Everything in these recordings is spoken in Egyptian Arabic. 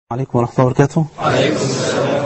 عليكم ورحمة الله وبركاته عليكم السلام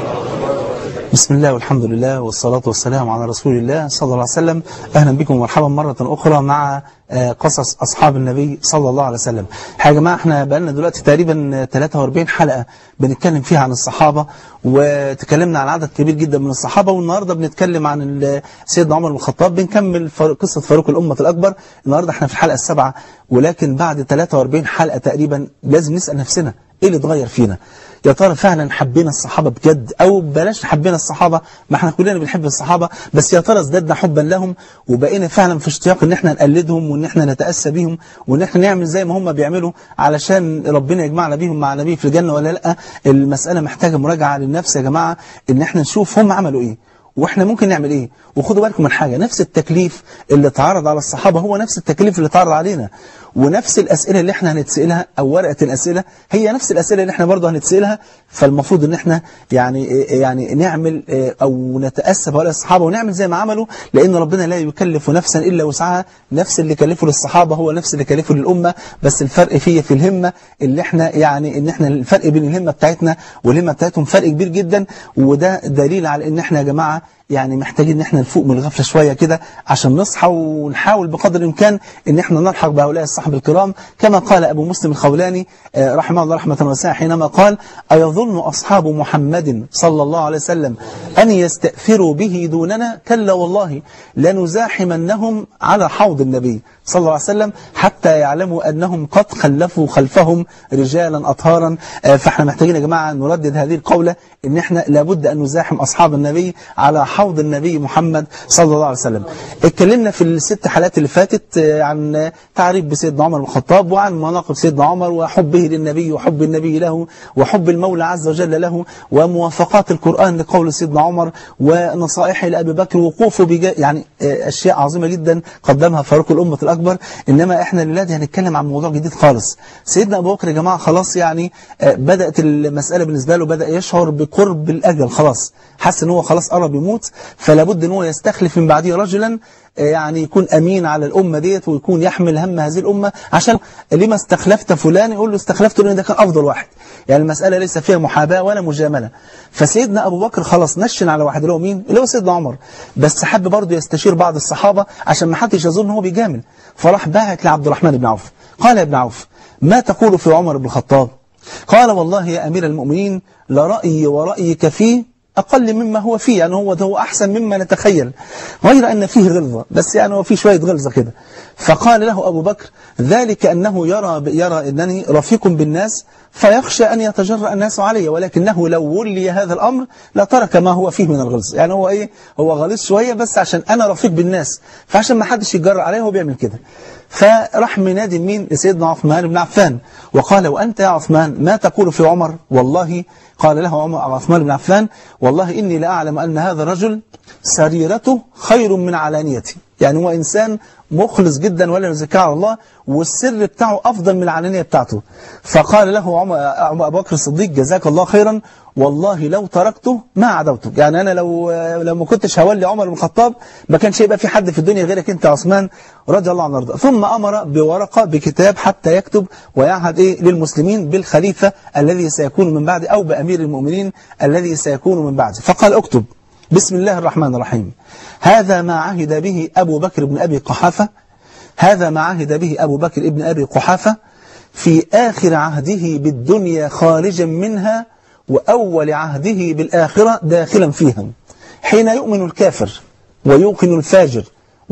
بسم الله والحمد لله والصلاة والسلام على رسول الله صلى الله عليه وسلم أهلا بكم ومرحبا مرة أخرى مع قصص أصحاب النبي صلى الله عليه وسلم يا جماعة احنا بقالنا دلوقتي تقريبا 43 حلقة بنتكلم فيها عن الصحابة وتكلمنا عن عدد كبير جدا من الصحابة والنهاردة بنتكلم عن سيدنا عمر بن الخطاب بنكمل قصة فاروق الأمة الأكبر النهاردة احنا في الحلقة السابعة ولكن بعد 43 حلقة تقريبا لازم نسأل نفسنا ايه اللي اتغير فينا يا ترى فعلا حبينا الصحابة بجد او بلاش حبينا الصحابة ما احنا كلنا بنحب الصحابة بس يا ترى ازددنا حبا لهم وبقينا فعلا في اشتياق ان احنا نقلدهم وان احنا نتأسى بيهم وان احنا نعمل زي ما هم بيعملوا علشان ربنا يجمعنا بيهم مع نبي في الجنة ولا لا المسألة محتاجة مراجعة للنفس يا جماعة ان احنا نشوف هم عملوا ايه واحنا ممكن نعمل ايه وخدوا بالكم من حاجة نفس التكليف اللي اتعرض على الصحابة هو نفس التكليف اللي اتعرض علينا ونفس الأسئلة اللي احنا هنتسألها أو ورقة الأسئلة هي نفس الأسئلة اللي احنا برضه هنتسألها فالمفروض ان احنا يعني يعني نعمل أو نتأسى بهؤلاء الصحابة ونعمل زي ما عملوا لأن ربنا لا يكلف نفسا إلا وسعها نفس اللي كلفه للصحابة هو نفس اللي كلفه للأمة بس الفرق فيه في الهمة اللي احنا يعني ان احنا الفرق بين الهمة بتاعتنا والهمة بتاعتهم فرق كبير جدا وده دليل على ان احنا يا جماعة يعني محتاجين ان احنا نفوق من الغفلة شوية كده عشان نصحى ونحاول بقدر الامكان ان احنا نلحق بهؤلاء الصحابة الكرام كما قال ابو مسلم الخولاني رحمه الله رحمة واسعة حينما قال ايظن اصحاب محمد صلى الله عليه وسلم ان يستأثروا به دوننا كلا والله لنزاحمنهم على حوض النبي صلى الله عليه وسلم حتى يعلموا أنهم قد خلفوا خلفهم رجالا أطهارا فاحنا محتاجين يا جماعة نردد هذه القولة ان احنا لابد أن نزاحم أصحاب النبي على حوض النبي محمد صلى الله عليه وسلم اتكلمنا في الست حلقات اللي فاتت عن تعريف بسيدنا عمر بن الخطاب وعن مناقب سيدنا عمر وحبه للنبي وحب النبي له وحب المولى عز وجل له وموافقات القرآن لقول سيدنا عمر ونصائحه لأبي بكر وقوفه بجا يعني أشياء عظيمة جدا قدمها فاروق الأمة الأكبر إنما إحنا لله هنتكلم عن موضوع جديد خالص سيدنا أبو بكر يا جماعة خلاص يعني بدأت المسألة بالنسبة له بدأ يشعر بقرب الأجل خلاص حس ان هو خلاص قرب يموت فلا بد ان هو يستخلف من بعده رجلا يعني يكون أمين على الأمة ديت ويكون يحمل هم هذه الأمة عشان لما استخلفت فلان يقول له استخلفته لأن ده كان أفضل واحد يعني المسألة ليس فيها محاباة ولا مجاملة فسيدنا أبو بكر خلاص نشن على واحد اللي هو مين اللي هو سيدنا عمر بس حب برضه يستشير بعض الصحابة عشان ما حدش يظن ان هو بيجامل فراح باعت لعبد الرحمن بن عوف قال يا ابن عوف ما تقول في عمر بن الخطاب قال والله يا أمير المؤمنين لرأيي ورأيك فيه أقل مما هو فيه يعني هو ده هو أحسن مما نتخيل غير أن فيه غلظة بس يعني هو فيه شوية غلظة كده فقال له أبو بكر ذلك أنه يرى, يرى أنني رفيق بالناس فيخشى أن يتجرأ الناس علي ولكنه لو ولي هذا الأمر لترك ما هو فيه من الغلظ يعني هو إيه هو غليظ شوية بس عشان أنا رفيق بالناس فعشان ما حدش يتجرأ عليه هو بيعمل كده فراح منادي مين لسيدنا عثمان بن عفان وقال وأنت يا عثمان ما تقول في عمر والله قال له عمر عثمان بن عفان والله إني لأعلم أن هذا الرجل سريرته خير من علانيته يعني هو إنسان مخلص جدا ولا يزكى على الله والسر بتاعه أفضل من العلانية بتاعته فقال له عمر أبو بكر الصديق جزاك الله خيرا والله لو تركته ما عدوتك يعني أنا لو لو ما كنتش هولي عمر بن الخطاب ما كانش يبقى في حد في الدنيا غيرك أنت يا عثمان رضي الله عنه وارضاه ثم أمر بورقة بكتاب حتى يكتب ويعهد إيه للمسلمين بالخليفة الذي سيكون من بعد أو بأمير المؤمنين الذي سيكون من بعد فقال اكتب بسم الله الرحمن الرحيم هذا ما عهد به أبو بكر بن أبي قحافة هذا ما عهد به أبو بكر بن أبي قحافة في آخر عهده بالدنيا خارجا منها وأول عهده بالآخرة داخلا فيها حين يؤمن الكافر ويوقن الفاجر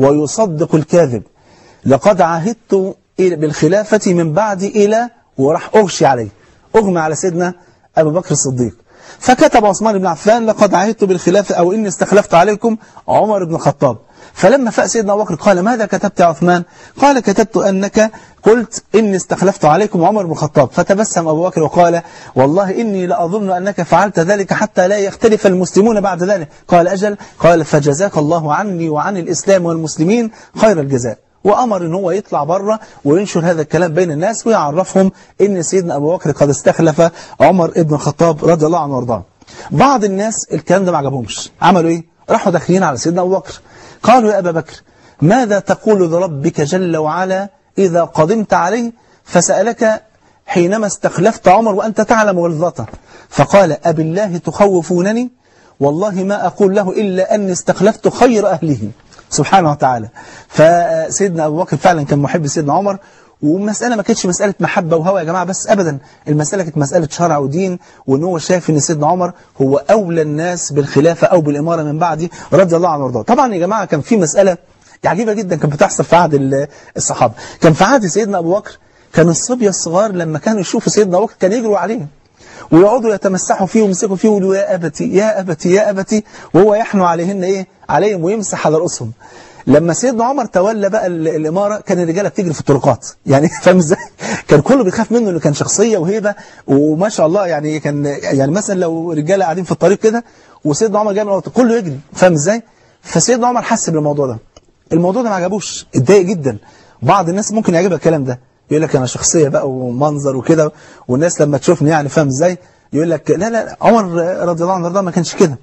ويصدق الكاذب لقد عهدت بالخلافة من بعد إلى وراح أغشي عليه أغمى على سيدنا أبو بكر الصديق فكتب عثمان بن عفان لقد عهدت بالخلافة أو إني استخلفت عليكم عمر بن الخطاب فلما فاق سيدنا أبو بكر قال ماذا كتبت يا عثمان قال كتبت أنك قلت إني استخلفت عليكم عمر بن الخطاب فتبسم أبو بكر وقال والله إني لأظن أنك فعلت ذلك حتى لا يختلف المسلمون بعد ذلك قال أجل قال فجزاك الله عني وعن الإسلام والمسلمين خير الجزاء وأمر ان هو يطلع بره وينشر هذا الكلام بين الناس ويعرفهم ان سيدنا أبو بكر قد استخلف عمر ابن الخطاب رضي الله عنه وارضاه بعض الناس الكلام ده ما عجبهمش عملوا ايه راحوا داخلين على سيدنا أبو بكر قالوا يا أبا بكر ماذا تقول لربك جل وعلا إذا قدمت عليه فسألك حينما استخلفت عمر وأنت تعلم غلظته فقال أبي الله تخوفونني والله ما أقول له إلا أني استخلفت خير أهله سبحانه وتعالى فسيدنا أبو بكر فعلا كان محب سيدنا عمر والمسألة ما كانتش مسألة محبة وهوى يا جماعة بس أبدا المسألة كانت مسألة شرع ودين وأن هو شايف أن سيدنا عمر هو أولى الناس بالخلافة أو بالإمارة من بعدي رضي الله عنه وارضاه طبعا يا جماعة كان في مسألة عجيبة جدا كانت بتحصل في عهد الصحابة كان في عهد سيدنا أبو بكر كان الصبية الصغار لما كانوا يشوفوا سيدنا أبو بكر كانوا يجروا عليه ويقعدوا يتمسحوا فيه ويمسكوا فيه ويقولوا يا أبتي يا أبتي يا أبتي وهو يحنو عليهن إيه عليهم ويمسح على رؤوسهم لما سيدنا عمر تولى بقى الإمارة كان الرجالة بتجري في الطرقات يعني فاهم ازاي كان كله بيخاف منه انه كان شخصية وهيبة وما شاء الله يعني كان يعني مثلا لو رجالة قاعدين في الطريق كده وسيدنا عمر جاي من كله يجري فاهم ازاي فسيدنا عمر حس بالموضوع ده الموضوع ده ما عجبوش اتضايق جدا بعض الناس ممكن يعجبها الكلام ده يقول لك انا شخصية بقى ومنظر وكده والناس لما تشوفني يعني فاهم ازاي يقول لك لا لا عمر رضي الله عنه ما كانش كده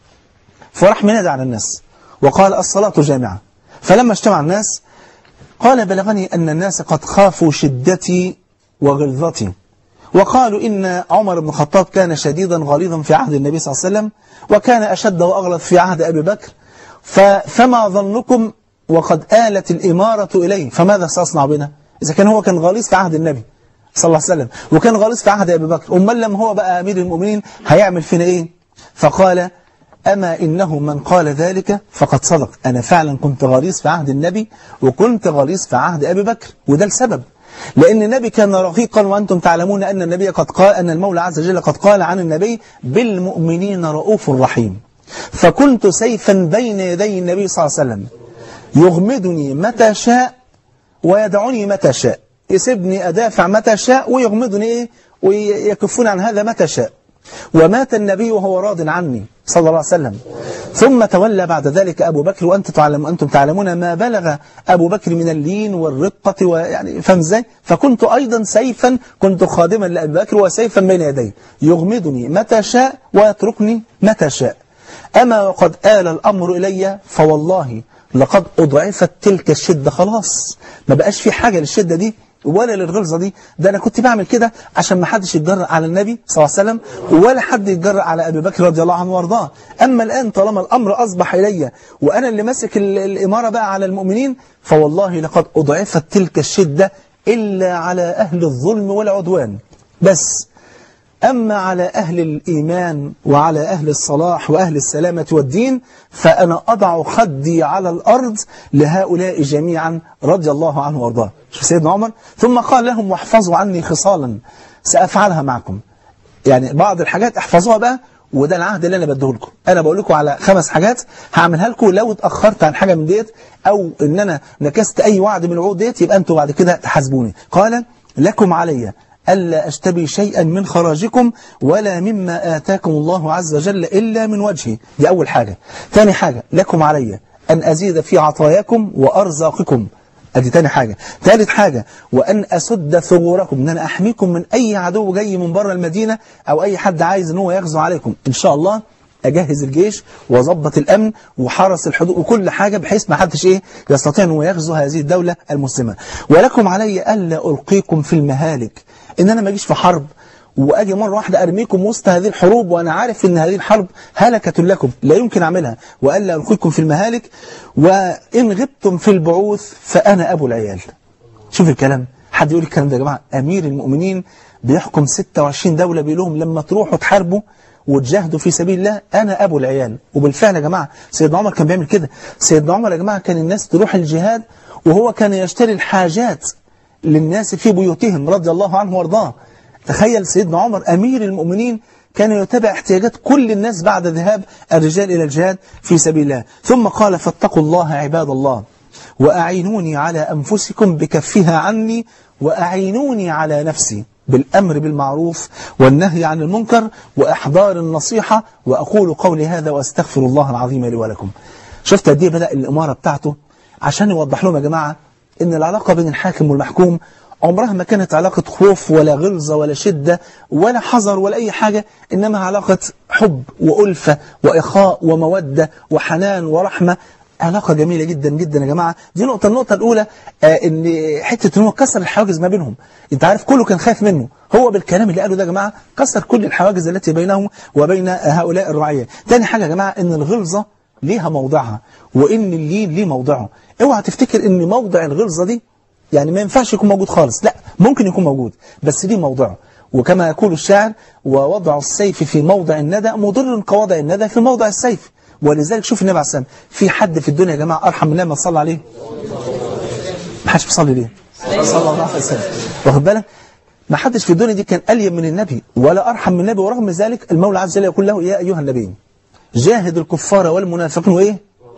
فراح منادى على الناس وقال الصلاة جامعة فلما اجتمع الناس قال بلغني أن الناس قد خافوا شدتي وغلظتي وقالوا إن عمر بن الخطاب كان شديدا غليظا في عهد النبي صلى الله عليه وسلم وكان أشد وأغلظ في عهد أبي بكر فما ظنكم وقد آلت الإمارة إليه فماذا سأصنع بنا إذا كان هو كان غليظ في عهد النبي صلى الله عليه وسلم وكان غليظ في عهد أبي بكر أمال لما هو بقى أمير المؤمنين هيعمل فينا إيه فقال أما إنه من قال ذلك فقد صدق أنا فعلا كنت غليظ في عهد النبي وكنت غليظ في عهد أبي بكر وده السبب لأن النبي كان رقيقا وأنتم تعلمون أن النبي قد قال أن المولى عز وجل قد قال عن النبي بالمؤمنين رؤوف رحيم فكنت سيفا بين يدي النبي صلى الله عليه وسلم يغمدني متى شاء ويدعني متى شاء يسيبني أدافع متى شاء ويغمدني إيه ويكفون عن هذا متى شاء ومات النبي وهو راض عني صلى الله عليه وسلم ثم تولى بعد ذلك أبو بكر وأنت تعلم أنتم تعلمون ما بلغ أبو بكر من اللين والرقة ويعني فهم ازاي فكنت أيضا سيفا كنت خادما لأبي بكر وسيفا بين يديه يغمدني متى شاء ويتركني متى شاء أما وقد آل الأمر إلي فوالله لقد أضعفت تلك الشدة خلاص ما بقاش في حاجة للشدة دي ولا للغلظة دي ده أنا كنت بعمل كده عشان ما حدش يتجرأ على النبي صلى الله عليه وسلم ولا حد يتجرأ على أبي بكر رضي الله عنه وارضاه أما الآن طالما الأمر أصبح إلي وأنا اللي ماسك الإمارة بقى على المؤمنين فوالله لقد أضعفت تلك الشدة إلا على أهل الظلم والعدوان بس أما على أهل الإيمان وعلى أهل الصلاح وأهل السلامة والدين فأنا أضع خدي على الأرض لهؤلاء جميعا رضي الله عنه وارضاه شوف سيدنا عمر ثم قال لهم واحفظوا عني خصالا سأفعلها معكم يعني بعض الحاجات احفظوها بقى وده العهد اللي أنا بديه لكم أنا بقول لكم على خمس حاجات هعملها لكم لو اتأخرت عن حاجة من ديت أو إن أنا نكست أي وعد من الوعود ديت يبقى أنتوا بعد كده تحاسبوني قال لكم علي ألا أشتبي شيئا من خراجكم ولا مما آتاكم الله عز وجل إلا من وجهه دي أول حاجة ثاني حاجة لكم علي أن أزيد في عطاياكم وأرزاقكم أدي تاني حاجة ثالث حاجة وأن أسد ثغوركم أن أنا أحميكم من أي عدو جاي من بره المدينة أو أي حد عايز أن هو يغزو عليكم إن شاء الله أجهز الجيش وظبط الأمن وحرس الحدود وكل حاجة بحيث ما حدش إيه يستطيع أن يغزو هذه الدولة المسلمة ولكم علي ألا ألقيكم في المهالك إن أنا ما أجيش في حرب وأجي مرة واحدة أرميكم وسط هذه الحروب وأنا عارف إن هذه الحرب هلكة لكم لا يمكن أعملها وألا ألقيكم في المهالك وإن غبتم في البعوث فأنا أبو العيال شوف الكلام حد يقول الكلام ده يا جماعة أمير المؤمنين بيحكم 26 دولة بيقول لهم لما تروحوا تحاربوا وتجاهدوا في سبيل الله أنا أبو العيال وبالفعل يا جماعة سيدنا عمر كان بيعمل كده سيدنا عمر يا جماعة كان الناس تروح الجهاد وهو كان يشتري الحاجات للناس في بيوتهم رضي الله عنه وارضاه تخيل سيدنا عمر أمير المؤمنين كان يتابع احتياجات كل الناس بعد ذهاب الرجال إلى الجهاد في سبيل الله ثم قال فاتقوا الله عباد الله وأعينوني على أنفسكم بكفها عني وأعينوني على نفسي بالأمر بالمعروف والنهي عن المنكر وإحضار النصيحة وأقول قولي هذا وأستغفر الله العظيم لي ولكم شفت قد ايه بدأ الإمارة بتاعته عشان يوضح لهم يا جماعة إن العلاقة بين الحاكم والمحكوم عمرها ما كانت علاقة خوف ولا غلظة ولا شدة ولا حذر ولا أي حاجة إنما علاقة حب وألفة وإخاء ومودة وحنان ورحمة علاقة جميلة جدا جدا يا جماعة دي نقطة النقطة الأولى آه إن حتة إن هو كسر الحواجز ما بينهم أنت عارف كله كان خايف منه هو بالكلام اللي قاله ده يا جماعة كسر كل الحواجز التي بينه وبين هؤلاء الرعية تاني حاجة يا جماعة إن الغلظة ليها موضعها وإن اللين ليه موضعه اوعى تفتكر إن موضع الغلظة دي يعني ما ينفعش يكون موجود خالص لا ممكن يكون موجود بس ليه موضعه وكما يقول الشاعر ووضع السيف في موضع الندى مضر كوضع الندى في موضع السيف ولذلك شوف النبي عليه السلام في حد في الدنيا يا جماعة أرحم من النبي ما تصلى عليه ما حدش بيصلي ليه صلى الله عليه وسلم واخد بالك ما حدش في الدنيا دي كان أليم من النبي ولا أرحم من النبي ورغم ذلك المولى عز وجل يقول له يا أيها النبي جاهد الكفار والمنافقين وإيه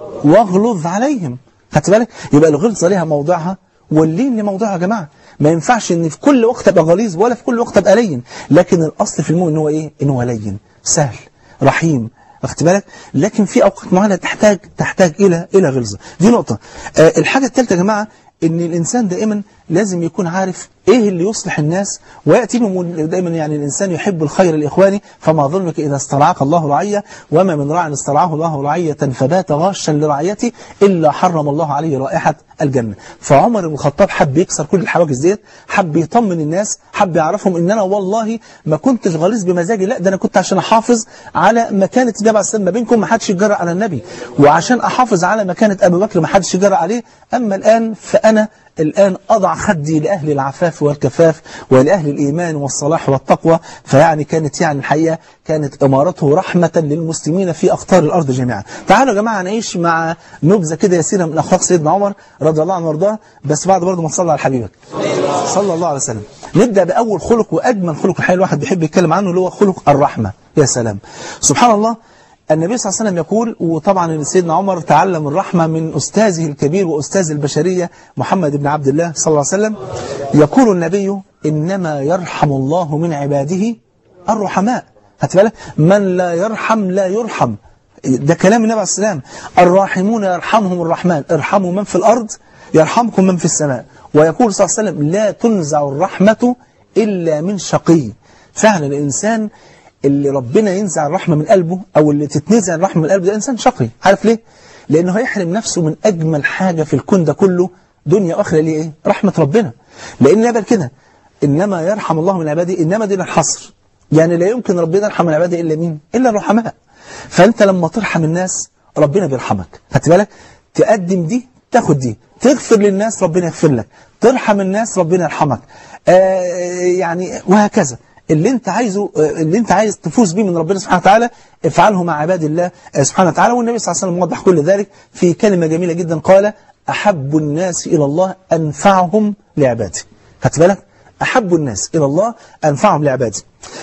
واغلظ عليهم خدت بالك يبقى الغلظة ليها موضعها واللين لموضوعها يا جماعة ما ينفعش ان في كل وقت ابقى غليظ ولا في كل وقت ابقى لين لكن الاصل في المؤمن ان هو ايه ان هو لين سهل رحيم واخد بالك لكن في اوقات معينه تحتاج تحتاج الى الى غلظه دي نقطه آه الحاجه الثالثه يا جماعه ان الانسان دائما لازم يكون عارف ايه اللي يصلح الناس وياتي بهم دائما يعني الانسان يحب الخير لاخوانه فما ظلمك اذا استرعاك الله رعيه وما من راع استرعاه الله رعيه فبات غاشا لرعيته الا حرم الله عليه رائحه الجنه فعمر بن الخطاب حب يكسر كل الحواجز ديت حب يطمن الناس حب يعرفهم ان انا والله ما كنتش غليظ بمزاجي لا ده انا كنت عشان احافظ على مكانه النبي عليه السلام ما بينكم ما حدش يتجرأ على النبي وعشان احافظ على مكانه ابي بكر ما حدش يتجرأ عليه اما الان فانا الآن أضع خدي لأهل العفاف والكفاف ولأهل الإيمان والصلاح والتقوى فيعني كانت يعني الحقيقة كانت إمارته رحمة للمسلمين في أقطار الأرض جميعا تعالوا يا جماعة نعيش مع نبذة كده يسيرة من أخلاق سيدنا عمر رضي الله عنه وارضاه بس بعد برضه ما تصلى على حبيبك صلى الله عليه وسلم نبدأ بأول خلق وأجمل خلق الحقيقة الواحد بيحب يتكلم عنه اللي هو خلق الرحمة يا سلام سبحان الله النبي صلى الله عليه وسلم يقول وطبعا سيدنا عمر تعلم الرحمة من أستاذه الكبير وأستاذ البشرية محمد بن عبد الله صلى الله عليه وسلم يقول النبي إنما يرحم الله من عباده الرحماء بالك من لا يرحم لا يرحم ده كلام النبي عليه السلام الراحمون يرحمهم الرحمن ارحموا من في الأرض يرحمكم من في السماء ويقول صلى الله عليه وسلم لا تنزع الرحمة إلا من شقي فعلا الإنسان اللي ربنا ينزع الرحمة من قلبه أو اللي تتنزع الرحمة من قلبه ده إنسان شقي عارف ليه؟ لأنه هيحرم نفسه من أجمل حاجة في الكون ده كله دنيا وآخرة ليه إيه؟ رحمة ربنا لأن نبل كده إنما يرحم الله من عباده إنما دي الحصر يعني لا يمكن ربنا يرحم من عباده إلا مين؟ إلا الرحماء فأنت لما ترحم الناس ربنا بيرحمك خدت بالك؟ تقدم دي تاخد دي تغفر للناس ربنا يغفر لك ترحم الناس ربنا يرحمك آه يعني وهكذا اللي انت عايزه اللي انت عايز تفوز بيه من ربنا سبحانه وتعالى افعله مع عباد الله سبحانه وتعالى والنبي صلى الله عليه وسلم وضح كل ذلك في كلمة جميلة جدا قال أحب الناس إلى الله أنفعهم لعباده خدت بالك أحب الناس إلى الله أنفعهم لعباده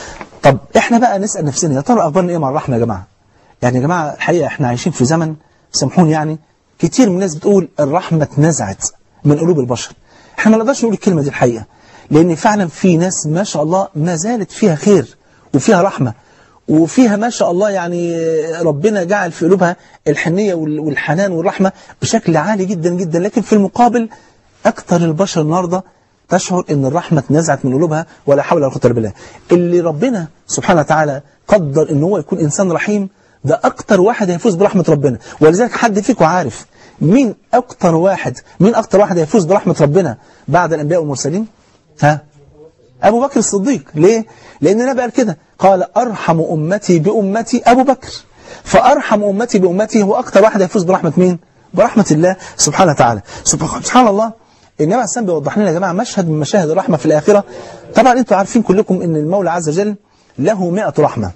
طب احنا بقى نسأل نفسنا يا ترى أخبارنا إيه مع الرحمة يا جماعة يعني يا جماعة الحقيقة احنا عايشين في زمن سامحوني يعني كتير من الناس بتقول الرحمة اتنزعت من قلوب البشر احنا ما نقدرش نقول الكلمة دي الحقيقة لأن فعلا في ناس ما شاء الله ما زالت فيها خير وفيها رحمة وفيها ما شاء الله يعني ربنا جعل في قلوبها الحنية والحنان والرحمة بشكل عالي جدا جدا لكن في المقابل أكثر البشر النهاردة تشعر أن الرحمة اتنزعت من قلوبها ولا حول ولا قوة إلا بالله اللي ربنا سبحانه وتعالى قدر أن هو يكون إنسان رحيم ده أكتر واحد هيفوز برحمة ربنا ولذلك حد فيكم عارف مين أكتر واحد مين أكتر واحد هيفوز برحمة ربنا بعد الأنبياء والمرسلين ها أبو بكر الصديق ليه؟ لأن النبي قال كده قال أرحم أمتي بأمتي أبو بكر فأرحم أمتي بأمتي هو أكتر واحد يفوز برحمة مين؟ برحمة الله سبحانه وتعالى سبحان الله النبي عليه السلام بيوضح لنا يا جماعة مشهد من مشاهد الرحمة في الآخرة طبعا أنتم عارفين كلكم أن المولى عز وجل له مئة رحمة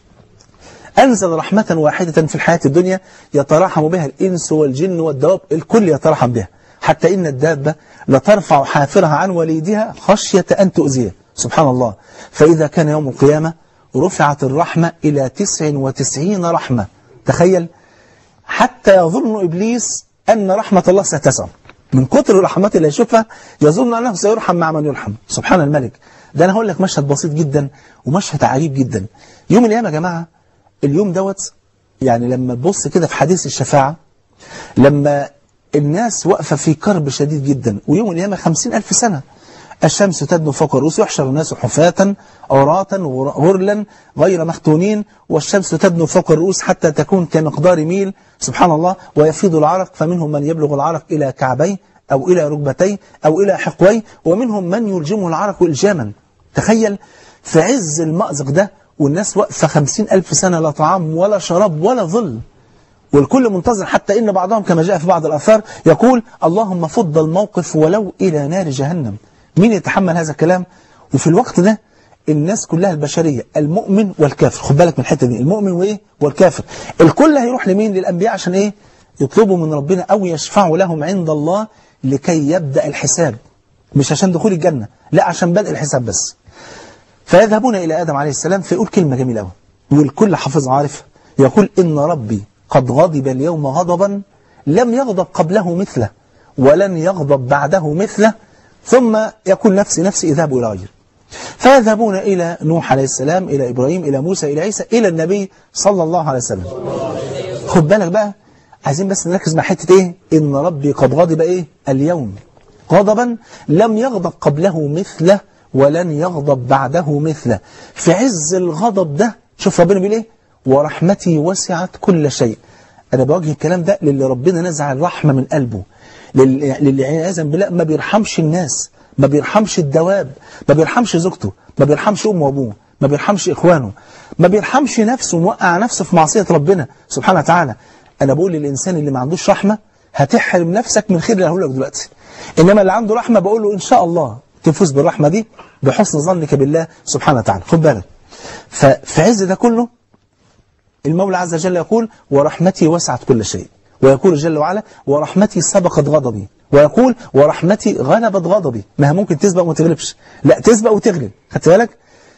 أنزل رحمة واحدة في الحياة الدنيا يتراحم بها الإنس والجن والدواب الكل يتراحم بها حتى إن الدابة لترفع حافرها عن وليدها خشية أن تؤذيه سبحان الله فإذا كان يوم القيامة رفعت الرحمة إلى تسع وتسعين رحمة تخيل حتى يظن إبليس أن رحمة الله ستسع من كتر الرحمات اللي يشوفها يظن أنه سيرحم مع من يرحم سبحان الملك ده أنا هقول لك مشهد بسيط جدا ومشهد عجيب جدا يوم القيامة يا جماعة اليوم دوت يعني لما تبص كده في حديث الشفاعة لما الناس واقفة في كرب شديد جدا ويوم القيامة خمسين ألف سنة الشمس تدنو فوق الرؤوس يحشر الناس حفاة عراة غرلا غير مختونين والشمس تدنو فوق الرؤوس حتى تكون كمقدار ميل سبحان الله ويفيض العرق فمنهم من يبلغ العرق إلى كعبيه أو إلى ركبتيه أو إلى حقويه ومنهم من يلجمه العرق إلجاما تخيل في عز المأزق ده والناس واقفة خمسين ألف سنة لا طعام ولا شراب ولا ظل والكل منتظر حتى إن بعضهم كما جاء في بعض الأثار يقول اللهم فض الموقف ولو إلى نار جهنم مين يتحمل هذا الكلام وفي الوقت ده الناس كلها البشرية المؤمن والكافر خد بالك من الحتة دي المؤمن وإيه والكافر الكل هيروح لمين للأنبياء عشان إيه يطلبوا من ربنا أو يشفعوا لهم عند الله لكي يبدأ الحساب مش عشان دخول الجنة لا عشان بدء الحساب بس فيذهبون إلى آدم عليه السلام فيقول كلمة جميلة قوي والكل حافظ عارف يقول إن ربي قد غضب اليوم غضبا لم يغضب قبله مثله ولن يغضب بعده مثله ثم يقول نفسي نفسي اذهبوا إلى غير فيذهبون إلى نوح عليه السلام إلى إبراهيم إلى موسى إلى عيسى إلى النبي صلى الله عليه وسلم خد بالك بقى عايزين بس نركز مع حتة إيه إن ربي قد غضب إيه اليوم غضبا لم يغضب قبله مثله ولن يغضب بعده مثله في عز الغضب ده شوف ربنا بيقول إيه ورحمتي وسعت كل شيء أنا بوجه الكلام ده للي ربنا نزع الرحمة من قلبه للي عياذا بالله ما بيرحمش الناس ما بيرحمش الدواب ما بيرحمش زوجته ما بيرحمش أمه وأبوه ما بيرحمش إخوانه ما بيرحمش نفسه موقع نفسه في معصية ربنا سبحانه وتعالى أنا بقول للإنسان اللي ما عندوش رحمة هتحرم نفسك من خير اللي هقول لك دلوقتي إنما اللي عنده رحمة بقول له إن شاء الله تفوز بالرحمة دي بحسن ظنك بالله سبحانه وتعالى خد بالك ففي عز ده كله المولى عز وجل يقول ورحمتي وسعت كل شيء ويقول جل وعلا ورحمتي سبقت غضبي ويقول ورحمتي غلبت غضبي ما ممكن تسبق وما تغلبش لا تسبق وتغلب خدت بالك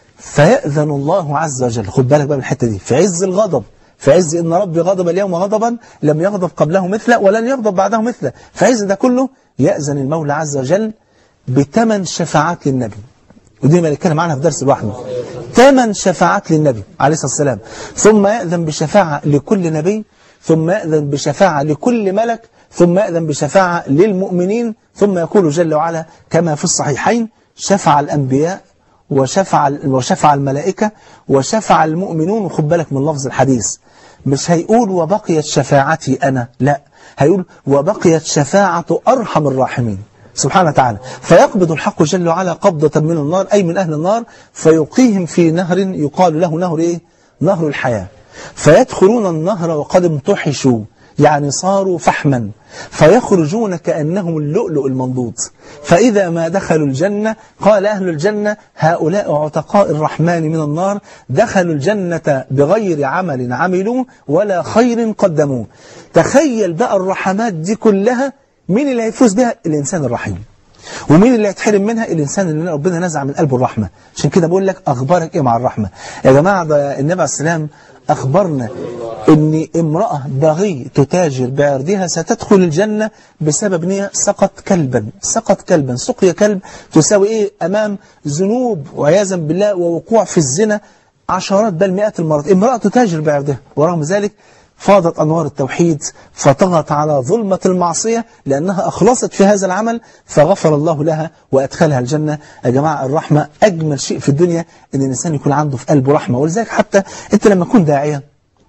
فيأذن الله عز وجل خد بالك بقى من الحتة دي في عز الغضب في عز ان ربي غضب اليوم غضبا لم يغضب قبله مثله ولن يغضب بعده مثله في عز ده كله يأذن المولى عز وجل بثمان شفاعات للنبي ودي ما نتكلم عنها في درس لوحده ثمان شفاعات للنبي عليه الصلاة والسلام ثم يأذن بشفاعة لكل نبي ثم يأذن بشفاعة لكل ملك ثم يأذن بشفاعة للمؤمنين ثم يقول جل وعلا كما في الصحيحين شفع الأنبياء وشفع وشفع الملائكة وشفع المؤمنون وخد بالك من لفظ الحديث مش هيقول وبقيت شفاعتي أنا لا هيقول وبقيت شفاعة أرحم الراحمين سبحانه وتعالى فيقبض الحق جل وعلا قبضة من النار أي من أهل النار فيلقيهم في نهر يقال له نهر إيه؟ نهر الحياة فيدخلون النهر وقد امتحشوا يعني صاروا فحما فيخرجون كأنهم اللؤلؤ المنضود فإذا ما دخلوا الجنة قال أهل الجنة هؤلاء عتقاء الرحمن من النار دخلوا الجنة بغير عمل عملوا ولا خير قدموه تخيل بقى الرحمات دي كلها مين اللي هيفوز بها الإنسان الرحيم ومين اللي هيتحرم منها الإنسان اللي ربنا نزع من قلبه الرحمة عشان كده بقول لك أخبارك إيه مع الرحمة يا جماعة ده النبي عليه السلام أخبرنا أن امرأة بغي تتاجر بعرضها ستدخل الجنة بسبب أن هي سقط كلبا سقط كلبا سقيا كلب تساوي إيه أمام ذنوب وعياذا بالله ووقوع في الزنا عشرات بل مئات المرات امرأة تتاجر بعرضها ورغم ذلك فاضت أنوار التوحيد فطغت على ظلمة المعصية لأنها أخلصت في هذا العمل فغفر الله لها وأدخلها الجنة يا جماعة الرحمة أجمل شيء في الدنيا أن الإنسان يكون عنده في قلبه رحمة ولذلك حتى أنت لما تكون داعية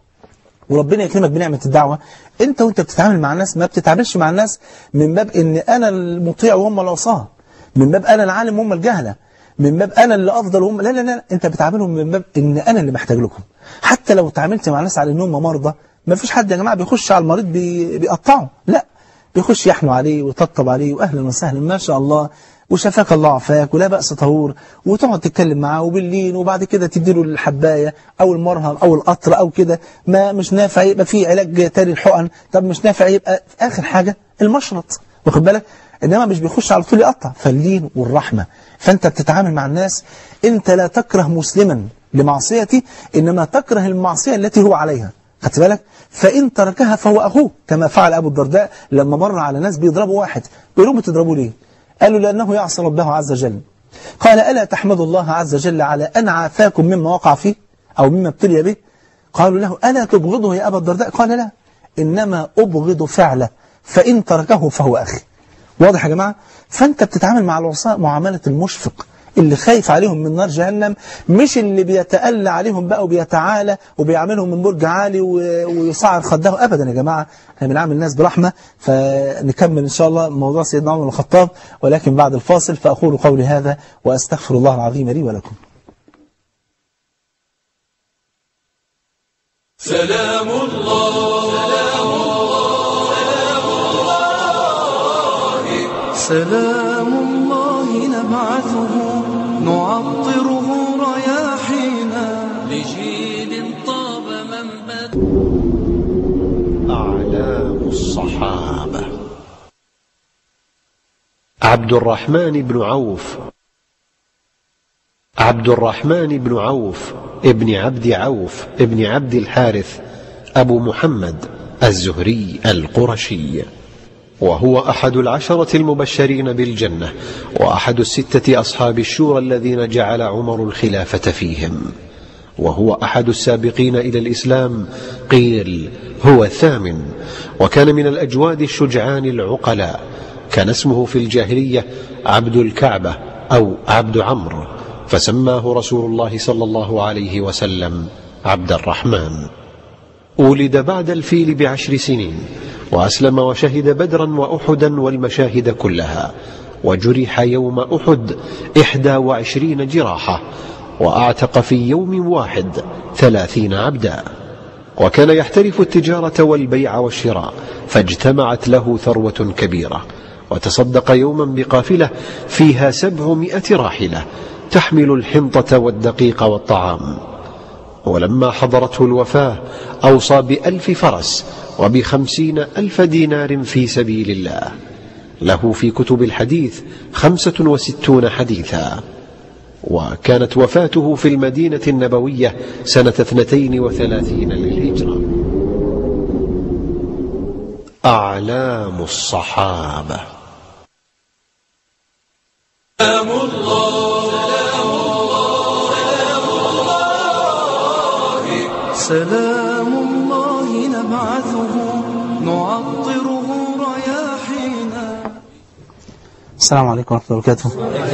وربنا يكرمك بنعمة الدعوة أنت وأنت بتتعامل مع الناس ما بتتعاملش مع الناس من باب أن أنا المطيع وهم العصاة من باب أنا العالم وهم الجهلة من باب أنا اللي أفضل وهم لا لا لا أنت بتعاملهم من باب أن أنا اللي محتاج لكم حتى لو تعاملت مع ناس على أنهم مرضى ما فيش حد يا جماعة بيخش على المريض بي... بيقطعه لا بيخش يحنو عليه ويطبطب عليه وأهلا وسهلا ما شاء الله وشفاك الله عفاك ولا بأس طهور وتقعد تتكلم معاه وباللين وبعد كده تديله الحباية أو المرهم أو القطر أو كده ما مش نافع يبقى في علاج تاني الحقن طب مش نافع يبقى في آخر حاجة المشرط واخد بالك إنما مش بيخش على طول يقطع فاللين والرحمة فأنت بتتعامل مع الناس أنت لا تكره مسلما لمعصيتي إنما تكره المعصية التي هو عليها خدت بالك فإن تركها فهو أخوه كما فعل أبو الدرداء لما مر على ناس بيضربوا واحد بيقولوا بتضربوا ليه قالوا لأنه يعصى ربه عز وجل قال ألا تحمد الله عز وجل على أن عافاكم مما وقع فيه أو مما ابتلي به قالوا له ألا تبغضه يا أبا الدرداء قال لا إنما أبغض فعله فإن تركه فهو أخي واضح يا جماعة فأنت بتتعامل مع العصاة معاملة المشفق اللي خايف عليهم من نار جهنم مش اللي بيتألى عليهم بقى وبيتعالى وبيعملهم من برج عالي ويصعر خده أبدا يا جماعة احنا بنعامل الناس برحمة فنكمل إن شاء الله موضوع سيدنا عمر بن الخطاب ولكن بعد الفاصل فأقول قولي هذا وأستغفر الله العظيم لي ولكم سلام الله سلام الله سلام الله نبعثه نعطره رياحينا لجيل طاب منبت أعلام الصحابة عبد الرحمن بن عوف عبد الرحمن بن عوف ابن عبد عوف ابن عبد الحارث أبو محمد الزهري القرشي وهو أحد العشرة المبشرين بالجنة وأحد الستة أصحاب الشورى الذين جعل عمر الخلافة فيهم وهو أحد السابقين إلى الإسلام قيل هو الثامن وكان من الأجواد الشجعان العقلاء كان اسمه في الجاهلية عبد الكعبة أو عبد عمرو فسماه رسول الله صلى الله عليه وسلم عبد الرحمن ولد بعد الفيل بعشر سنين وأسلم وشهد بدرا وأحدا والمشاهد كلها وجرح يوم أحد إحدى وعشرين جراحة وأعتق في يوم واحد ثلاثين عبدا وكان يحترف التجارة والبيع والشراء فاجتمعت له ثروة كبيرة وتصدق يوما بقافلة فيها سبعمائة راحلة تحمل الحنطة والدقيق والطعام ولما حضرته الوفاة أوصى بألف فرس وبخمسين ألف دينار في سبيل الله له في كتب الحديث خمسة وستون حديثا وكانت وفاته في المدينة النبوية سنة اثنتين وثلاثين للهجرة أعلام الصحابة سلام الله سلام الله نبعثه نعطره رياحينا السلام عليكم ورحمة الله وبركاته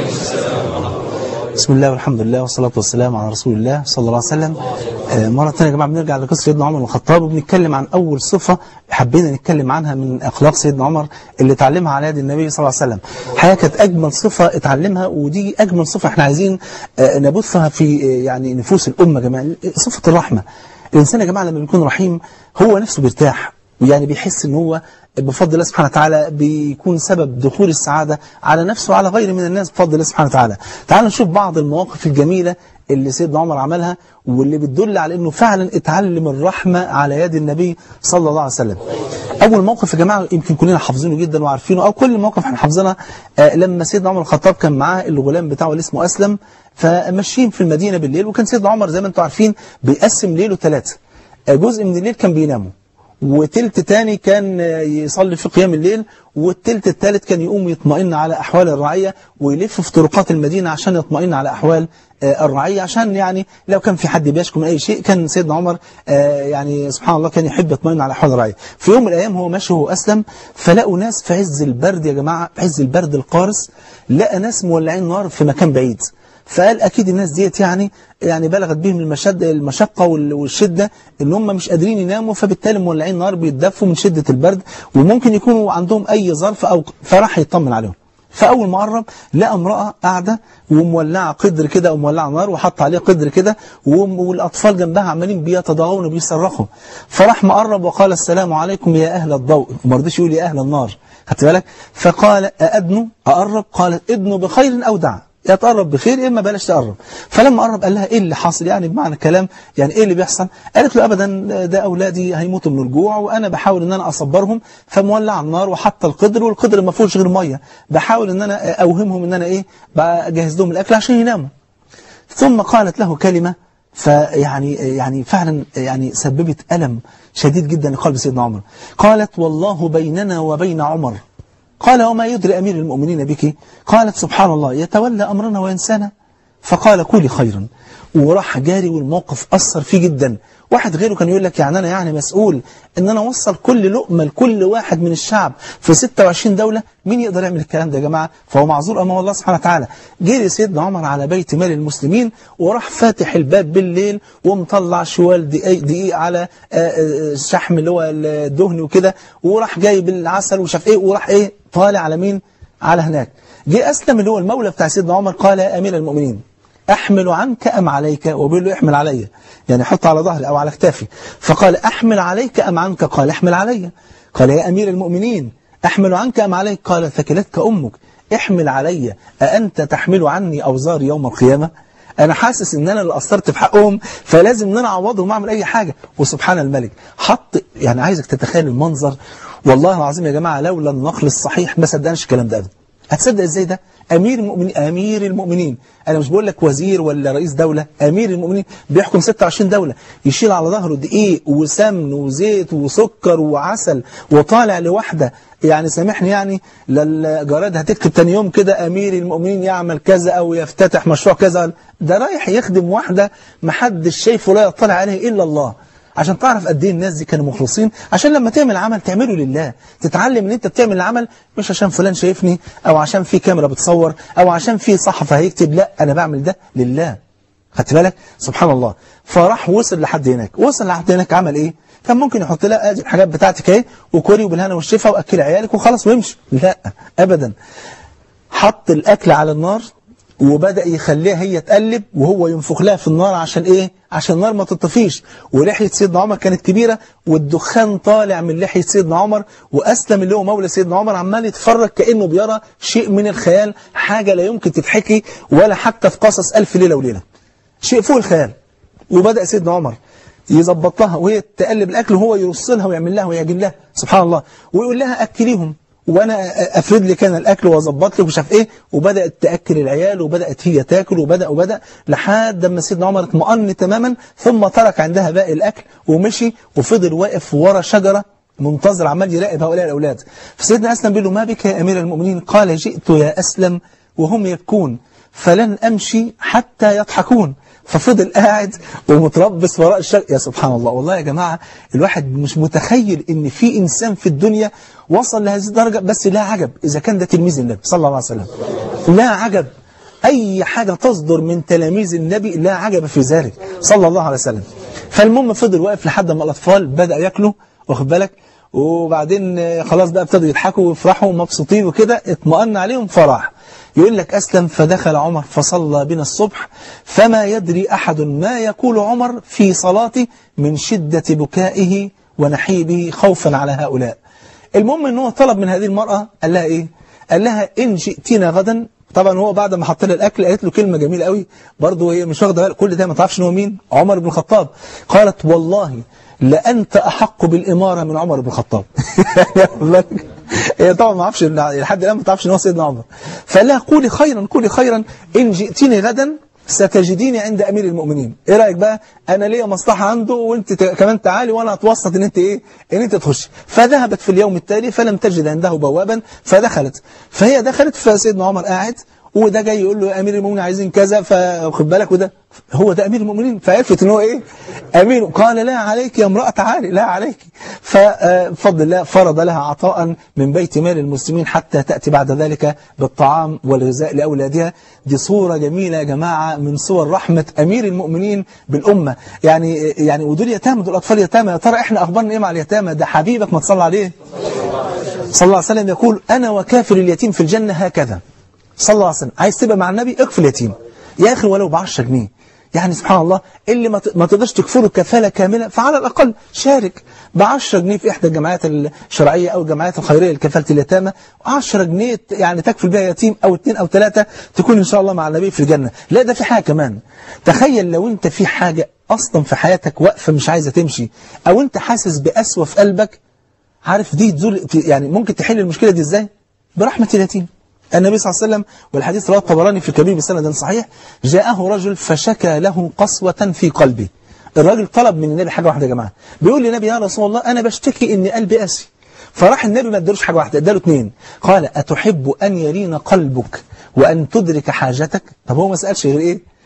بسم الله والحمد لله والصلاة والسلام على رسول الله صلى الله عليه وسلم آه، مرة ثانية يا جماعة بنرجع لقصة سيدنا عمر بن الخطاب وبنتكلم عن أول صفة حبينا نتكلم عنها من أخلاق سيدنا عمر اللي اتعلمها على يد النبي صلى الله عليه وسلم الحقيقة كانت أجمل صفة اتعلمها ودي أجمل صفة احنا عايزين آه، نبثها في آه، يعني نفوس الأمة يا جماعة صفة الرحمة الإنسان يا جماعة لما بيكون رحيم هو نفسه بيرتاح يعني بيحس ان هو بفضل الله سبحانه وتعالى بيكون سبب دخول السعادة على نفسه وعلى غيره من الناس بفضل الله سبحانه وتعالى تعالوا نشوف بعض المواقف الجميلة اللي سيدنا عمر عملها واللي بتدل على انه فعلا اتعلم الرحمة على يد النبي صلى الله عليه وسلم اول موقف يا جماعة يمكن كلنا حافظينه جدا وعارفينه او كل المواقف احنا حافظينها آه، لما سيدنا عمر الخطاب كان معاه الغلام بتاعه اللي اسمه اسلم فماشيين في المدينة بالليل وكان سيدنا عمر زي ما انتم عارفين بيقسم ليله ثلاثة جزء من الليل كان بيناموا وتلت تاني كان يصلي في قيام الليل والتلت التالت كان يقوم يطمئن على أحوال الرعية ويلف في طرقات المدينة عشان يطمئن على أحوال آه، الرعية عشان يعني لو كان في حد بيشكو من أي شيء كان سيدنا عمر آه، يعني سبحان الله كان يحب يطمئن على أحوال الرعية في يوم من الأيام هو ماشي هو أسلم فلقوا ناس في عز البرد يا جماعة في عز البرد القارس لقى ناس مولعين نار في مكان بعيد فقال أكيد الناس ديت يعني يعني بلغت بهم المشد المشقة وال- والشدة إن هم مش قادرين يناموا فبالتالي مولعين نار بيتدفوا من شدة البرد وممكن يكونوا عندهم أي ظرف أو فراح يطمن عليهم فأول ما قرب لقى امرأة قاعدة ومولعة قدر كده ومولعة نار وحط عليه قدر كده وم- والأطفال جنبها عمالين بيتضاغون وبيصرخوا فراح مقرب وقال السلام عليكم يا أهل الضوء وما رضيش يقول يا أهل النار خدت بالك فقال أأدنوا أقرب قالت ادنوا بخير أو دع يا تقرب بخير يا اما بلاش تقرب فلما قرب قال لها ايه اللي حاصل يعني بمعنى الكلام يعني ايه اللي بيحصل قالت له ابدا ده اولادي هيموتوا من الجوع وانا بحاول ان انا اصبرهم فمولع النار وحط القدر والقدر ما فيهوش غير ميه بحاول ان انا اوهمهم ان انا ايه بجهز لهم الاكل عشان يناموا ثم قالت له كلمه فيعني يعني فعلا يعني سببت الم شديد جدا لقلب سيدنا عمر قالت والله بيننا وبين عمر قال وما يدري أمير المؤمنين بك قالت سبحان الله يتولى أمرنا وينسانا فقال كولي خيرا وراح جاري والموقف أثر فيه جدا واحد غيره كان يقول لك يعني أنا يعني مسؤول إن أنا أوصل كل لقمة لكل واحد من الشعب في 26 دولة مين يقدر يعمل الكلام ده يا جماعة فهو معذور أمام الله سبحانه وتعالى جري سيدنا عمر على بيت مال المسلمين وراح فاتح الباب بالليل ومطلع شوال دقيق, دقيق على شحم اللي هو الدهن وكده وراح جايب العسل وشاف ايه وراح ايه طالع على مين على هناك جه أسلم اللي هو المولى بتاع سيدنا عمر قال يا أمير المؤمنين أحمل عنك أم عليك وبيقول له احمل علي يعني حط على ظهري أو على كتافي فقال أحمل عليك أم عنك قال احمل علي قال يا أمير المؤمنين أحمل عنك أم عليك قال ثكلتك أمك احمل علي أأنت تحمل عني أوزار يوم القيامة أنا حاسس إن أنا اللي قصرت في حقهم فلازم إن أنا أعوضهم وأعمل أي حاجة وسبحان الملك حط يعني عايزك تتخيل المنظر والله العظيم يا جماعة لولا النقل الصحيح ما صدقناش الكلام ده أبدا هتصدق ازاي ده امير المؤمنين امير المؤمنين انا مش بقول لك وزير ولا رئيس دولة امير المؤمنين بيحكم 26 دولة يشيل على ظهره دقيق وسمن وزيت وسكر وعسل وطالع لوحده يعني سامحني يعني للجرائد هتكتب تاني يوم كده امير المؤمنين يعمل كذا او يفتتح مشروع كذا ده رايح يخدم واحده محدش شايفه لا يطلع عليه الا الله عشان تعرف قد ايه الناس دي كانوا مخلصين عشان لما تعمل عمل تعمله لله تتعلم ان انت بتعمل العمل مش عشان فلان شايفني او عشان في كاميرا بتصور او عشان في صحفي هيكتب لا انا بعمل ده لله خدت بالك سبحان الله فراح وصل لحد هناك وصل لحد هناك عمل ايه كان ممكن يحط لها ادي الحاجات بتاعتك اهي وكوري وبالهنا والشفا واكل عيالك وخلاص ويمشي لا ابدا حط الاكل على النار وبدأ يخليها هي تقلب وهو ينفخ لها في النار عشان ايه عشان النار ما تطفيش ولحية سيدنا عمر كانت كبيرة والدخان طالع من لحية سيدنا عمر وأسلم اللي هو مولى سيدنا عمر عمال يتفرج كأنه بيرى شيء من الخيال حاجة لا يمكن تتحكي ولا حتى في قصص ألف ليلة وليلة شيء فوق الخيال وبدأ سيدنا عمر يظبط لها وهي تقلب الأكل وهو يرص لها ويعمل لها ويعجن لها سبحان الله ويقول لها أكليهم وانا افرد لك انا الاكل واظبط لك ومش عارف ايه وبدات تاكل العيال وبدات هي تاكل وبدا وبدا لحد اما سيدنا عمر اطمأن تماما ثم ترك عندها باقي الاكل ومشي وفضل واقف ورا شجره منتظر عمال يراقب هؤلاء الاولاد فسيدنا اسلم بيقول له ما بك يا امير المؤمنين قال جئت يا اسلم وهم يبكون فلن امشي حتى يضحكون ففضل قاعد ومتربص وراء الشجر يا سبحان الله والله يا جماعة الواحد مش متخيل ان في انسان في الدنيا وصل لهذه الدرجة بس لا عجب اذا كان ده تلميذ النبي صلى الله عليه وسلم لا عجب اي حاجة تصدر من تلاميذ النبي لا عجب في ذلك صلى الله عليه وسلم فالمهم فضل واقف لحد ما الاطفال بدأ ياكلوا واخد بالك وبعدين خلاص بقى ابتدوا يضحكوا ويفرحوا ومبسوطين وكده اطمأن عليهم فراح يقول لك أسلم فدخل عمر فصلى بنا الصبح فما يدري أحد ما يقول عمر في صلاته من شدة بكائه ونحيبه خوفا على هؤلاء المهم أنه طلب من هذه المرأة قال لها إيه قال لها إن جئتنا غدا طبعا هو بعد ما حط لها الأكل قالت له كلمة جميلة قوي برضه هي مش واخده كل ده ما تعرفش ان هو مين عمر بن الخطاب قالت والله لأنت أحق بالإمارة من عمر بن الخطاب هي طبعا ما اعرفش لحد الآن ما تعرفش ان هو سيدنا عمر فقال لها قولي خيرا قولي خيرا إن جئتني غدا ستجديني عند أمير المؤمنين إيه رأيك بقى أنا ليا مصلحة عنده وانت كمان تعالي وأنا أتوسط إن انت إيه إن انت تخش فذهبت في اليوم التالي فلم تجد عنده بوابا فدخلت فهي دخلت فسيدنا عمر قاعد وده جاي يقول له يا امير المؤمنين عايزين كذا فخد بالك وده هو ده امير المؤمنين فعرفت ان هو ايه امير قال لا عليك يا امراه تعالي لا عليك فبفضل الله فرض لها عطاء من بيت مال المسلمين حتى تاتي بعد ذلك بالطعام والغذاء لاولادها دي صوره جميله يا جماعه من صور رحمه امير المؤمنين بالامه يعني يعني ودول يتامى دول اطفال يتامى يا ترى احنا اخبارنا ايه مع اليتامى ده حبيبك ما تصلى عليه صلى الله عليه وسلم يقول انا وكافر اليتيم في الجنه هكذا صلى الله عليه وسلم عايز تبقى مع النبي اكفل يتيم يا أخي ولو ب 10 جنيه يعني سبحان الله اللي ما تقدرش تكفله كفالة كاملة فعلى الأقل شارك ب 10 جنيه في إحدى الجمعيات الشرعية أو الجمعيات الخيرية لكفالة اليتامى 10 جنيه يعني تكفل بها يتيم أو اثنين أو ثلاثة تكون إن شاء الله مع النبي في الجنة لا ده في حاجة كمان تخيل لو أنت في حاجة أصلا في حياتك واقفة مش عايزة تمشي أو أنت حاسس بأسوة في قلبك عارف دي تزول يعني ممكن تحل المشكلة دي إزاي برحمة اليتيم النبي صلى الله عليه وسلم والحديث رواه الطبراني في الكبير بسند صحيح جاءه رجل فشكى له قسوة في قلبه الراجل طلب من النبي حاجة واحدة يا جماعة بيقول للنبي يا رسول الله أنا بشتكي إن قلبي قاسي فراح النبي ما ادالوش حاجة واحدة اداله اثنين قال أتحب أن يلين قلبك وأن تدرك حاجتك طب هو ما سألش غير إيه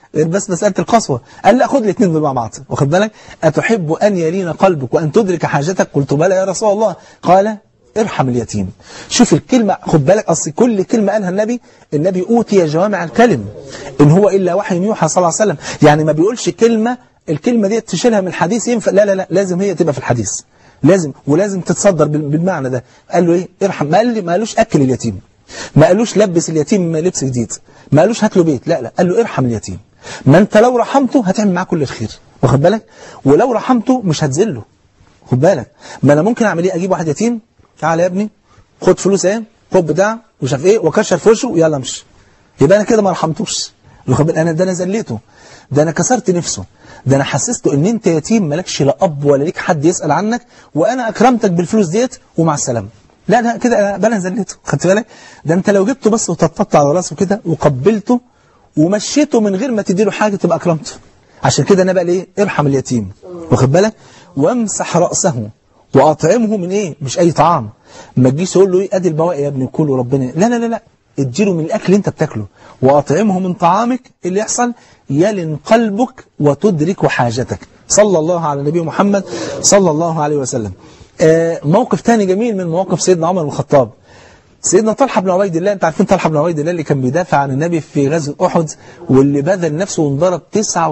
غير بس مساله القسوه قال لا خد الاثنين دول مع بعض واخد بالك اتحب ان يلين قلبك وان تدرك حاجتك قلت بلى يا رسول الله قال ارحم اليتيم شوف الكلمة خد بالك أصل كل كلمة قالها النبي النبي أوتي جوامع الكلم إن هو إلا وحي يوحى صلى الله عليه وسلم يعني ما بيقولش كلمة الكلمة دي تشيلها من الحديث ينفع لا لا لا لازم هي تبقى في الحديث لازم ولازم تتصدر بال- بالمعنى ده قال له ايه ارحم ما قال لي ما قالوش اكل اليتيم ما قالوش لبس اليتيم لبس جديد ما قالوش هات له بيت لا لا قال له ارحم اليتيم ما انت لو رحمته هتعمل معاه كل الخير واخد بالك ولو رحمته مش هتذله خد بالك ما انا ممكن اعمل ايه اجيب واحد يتيم تعالى يا ابني خد فلوس ايه خد بتاع ومش عارف ايه واكشر في وشه ويلا امشي يبقى انا كده ما رحمتوش واخد بالك؟ انا ده انا ذليته ده انا كسرت نفسه ده انا حسسته ان انت يتيم مالكش لا اب ولا ليك حد يسال عنك وانا اكرمتك بالفلوس ديت ومع السلامه لا لا كده انا ده انا ذليته خدت بالك ده انت لو جبته بس وطبطبت على راسه كده وقبلته ومشيته من غير ما تديله حاجه تبقى اكرمته عشان كده انا بقى ليه ارحم اليتيم واخد بالك وامسح راسه واطعمه من ايه مش اي طعام ما تجيش تقول له ايه ادي البواقي يا ابني كله ربنا لا لا لا لا اديله من الاكل اللي انت بتاكله واطعمه من طعامك اللي يحصل يلن قلبك وتدرك حاجتك صلى الله على النبي محمد صلى الله عليه وسلم آه موقف تاني جميل من مواقف سيدنا عمر بن الخطاب سيدنا طلحة بن عبيد الله انت عارفين طلحة بن عبيد الله اللي كان بيدافع عن النبي في غزوة أحد واللي بذل نفسه وانضرب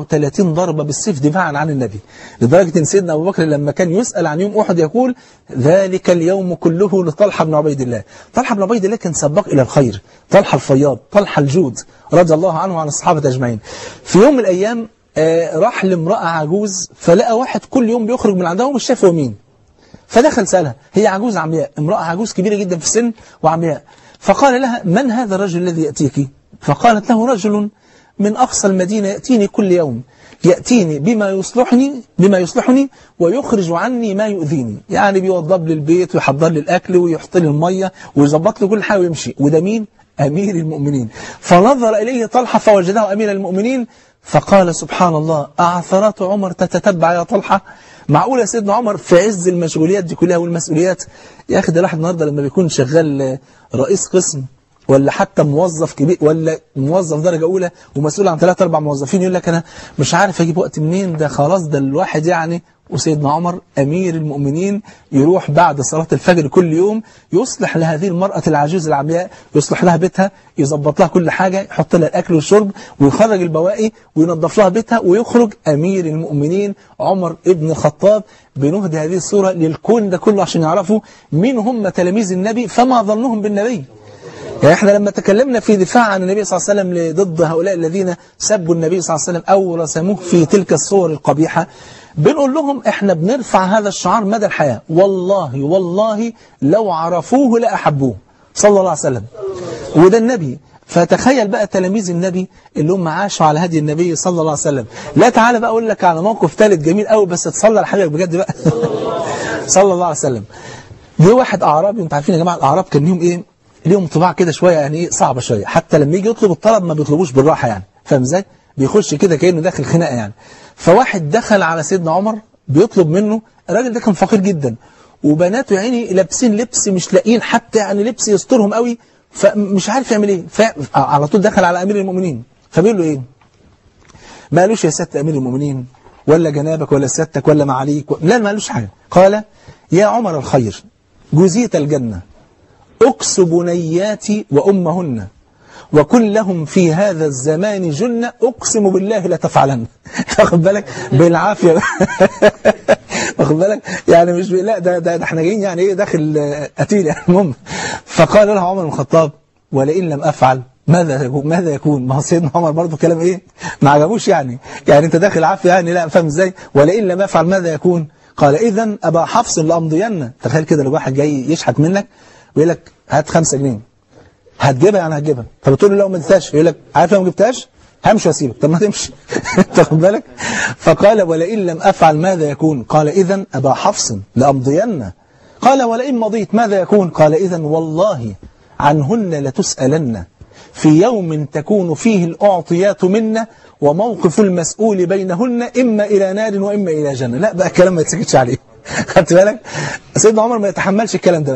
39 ضربة بالسيف دفاعا عن النبي لدرجة ان سيدنا أبو بكر لما كان يسأل عن يوم أحد يقول ذلك اليوم كله لطلحة بن عبيد الله طلحة بن عبيد الله كان سباق إلى الخير طلحة الفياض طلحة الجود رضي الله عنه وعن الصحابة أجمعين في يوم من الأيام آه راح لامرأة عجوز فلقى واحد كل يوم بيخرج من عندها ومش شايف هو مين فدخل سألها هي عجوز عمياء امرأة عجوز كبيرة جدا في السن وعمياء فقال لها من هذا الرجل الذي يأتيك فقالت له رجل من أقصى المدينة يأتيني كل يوم يأتيني بما يصلحني بما يصلحني ويخرج عني ما يؤذيني يعني بيوضب لي البيت ويحضر لي الأكل ويحط لي المية ويظبط لي كل حاجة ويمشي وده مين؟ أمير المؤمنين فنظر إليه طلحة فوجده أمير المؤمنين فقال سبحان الله أعثرات عمر تتتبع يا طلحة معقول يا سيدنا عمر في عز المشغوليات دي كلها والمسؤوليات يا أخي ده الواحد النهارده لما بيكون شغال رئيس قسم ولا حتى موظف كبير ولا موظف درجة أولى ومسؤول عن ثلاثة أربع موظفين يقول لك أنا مش عارف أجيب وقت منين ده خلاص ده الواحد يعني وسيدنا عمر أمير المؤمنين يروح بعد صلاة الفجر كل يوم يصلح لهذه المرأة العجوز العمياء يصلح لها بيتها يظبط لها كل حاجة يحط لها الأكل والشرب ويخرج البواقي وينظف لها بيتها ويخرج أمير المؤمنين عمر ابن الخطاب بنهدي هذه الصورة للكون ده كله عشان يعرفوا مين هم تلاميذ النبي فما ظنهم بالنبي يعني احنا لما تكلمنا في دفاع عن النبي صلى الله عليه وسلم ضد هؤلاء الذين سبوا النبي صلى الله عليه وسلم أو رسموه في تلك الصور القبيحة بنقول لهم احنا بنرفع هذا الشعار مدى الحياة والله والله لو عرفوه لأحبوه صلى الله عليه وسلم وده النبي فتخيل بقى تلاميذ النبي اللي هم عاشوا على هدي النبي صلى الله عليه وسلم لا تعالى بقى اقول لك على موقف ثالث جميل قوي بس تصلى لحبيبك بجد بقى صلى الله عليه وسلم جه واحد اعرابي انتوا عارفين يا جماعه الاعراب كان ليهم ايه ليهم طباع كده شويه يعني ايه صعبه شويه حتى لما يجي يطلب الطلب ما بيطلبوش بالراحه يعني فاهم ازاي بيخش كده كانه داخل خناقه يعني فواحد دخل على سيدنا عمر بيطلب منه الراجل ده كان فقير جدا وبناته يا عيني لابسين لبس مش لاقيين حتى يعني لبس يسترهم قوي فمش عارف يعمل ايه فعلى طول دخل على امير المؤمنين فبيقول له ايه ما قالوش يا سياده امير المؤمنين ولا جنابك ولا سيادتك ولا معاليك و... لا ما قالوش حاجه قال يا عمر الخير جزيت الجنه اكس بنياتي وامهن وكن لهم في هذا الزمان جنة أقسم بالله لا تفعلن واخد بالك بالعافية واخد بالك يعني مش لا ده, ده, ده احنا جايين يعني ايه داخل قتيل يعني المهم فقال له عمر بن الخطاب ولئن لم أفعل ماذا يكون ماذا يكون ما هو سيدنا عمر برضه كلام ايه ما عجبوش يعني يعني انت داخل عافية يعني لا فاهم ازاي ولئن لم أفعل ماذا يكون قال إذا أبا حفص لأمضين تخيل كده لو واحد جاي يشحت منك ويقول لك هات 5 جنيه هتجيبها يعني هتجيبها فبتقول له لو ما اديتهاش يقول لك عارف لو ما جبتهاش همشي واسيبك طب ما تمشي تاخد بالك فقال ولئن لم افعل ماذا يكون قال اذا ابا حفص لامضين قال ولئن مضيت ماذا يكون قال اذا والله عنهن لتسالن في يوم تكون فيه الاعطيات منا وموقف المسؤول بينهن اما الى نار واما الى جنه لا بقى الكلام ما يتسكتش عليه خدت بالك سيدنا عمر ما يتحملش الكلام ده بقى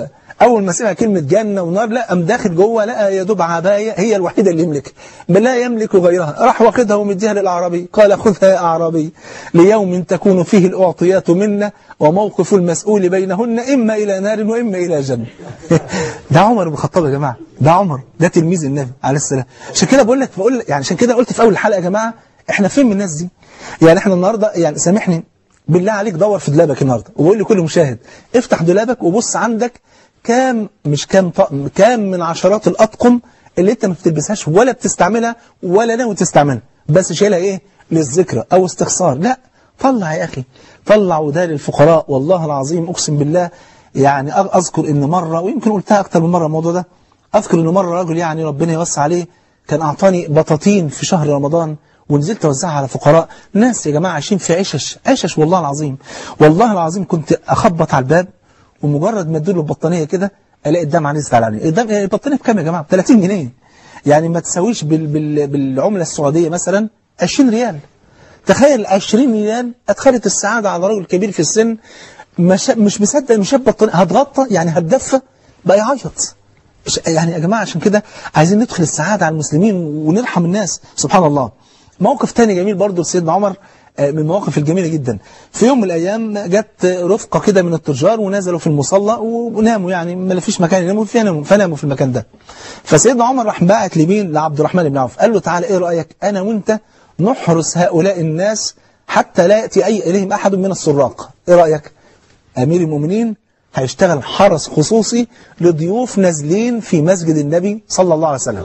اول ما سمع كلمه جنه ونار لا قام داخل جوه لقى يا دوب عبايه هي الوحيده اللي يملكها بل لا يملك غيرها راح واخدها ومديها للاعرابي قال خذها يا اعرابي ليوم تكون فيه الاعطيات منا وموقف المسؤول بينهن اما الى نار واما الى جنه ده عمر بن الخطاب يا جماعه ده عمر ده تلميذ النبي عليه السلام عشان كده بقول لك بقول يعني عشان كده قلت في اول الحلقه يا جماعه احنا فين من الناس دي يعني احنا النهارده يعني سامحني بالله عليك دور في دولابك النهارده وبقول لكل مشاهد افتح دولابك وبص عندك كام مش كام طقم كام من عشرات الاطقم اللي انت ما بتلبسهاش ولا بتستعملها ولا ناوي تستعملها بس شايلها ايه للذكرى او استخسار لا طلع يا اخي طلع وده للفقراء والله العظيم اقسم بالله يعني أ- اذكر ان مره ويمكن قلتها اكتر من مره الموضوع ده اذكر ان مره راجل يعني ربنا يوسع عليه كان اعطاني بطاطين في شهر رمضان ونزلت اوزعها على فقراء ناس يا جماعه عايشين في عشش عشش والله العظيم والله العظيم كنت اخبط على الباب ومجرد ما اديله البطانيه كده الاقي الدمعه نزلت على عيني الدم البطانيه بكام يا جماعه ب 30 جنيه يعني ما تساويش بال... بال... بالعمله السعوديه مثلا 20 ريال تخيل 20 ريال ادخلت السعاده على رجل كبير في السن مش مش مصدق مش بطانيه هتغطى يعني هتدفى بقى يعيط مش- يعني يا جماعه عشان كده عايزين ندخل السعاده على المسلمين ونرحم الناس سبحان الله موقف تاني جميل برضو لسيدنا عمر آه، من المواقف الجميلة جدا في يوم من الأيام جت رفقة كده من التجار ونزلوا في المصلى وناموا يعني ما فيش مكان يناموا فيه ناموا- فناموا في المكان ده فسيدنا عمر راح باعت لمين لعبد الرحمن بن عوف قال له تعالى ايه رأيك أنا وانت نحرس هؤلاء الناس حتى لا يأتي أي إليهم أحد من السراق ايه رأيك أمير المؤمنين هيشتغل حرس خصوصي لضيوف نازلين في مسجد النبي صلى الله عليه وسلم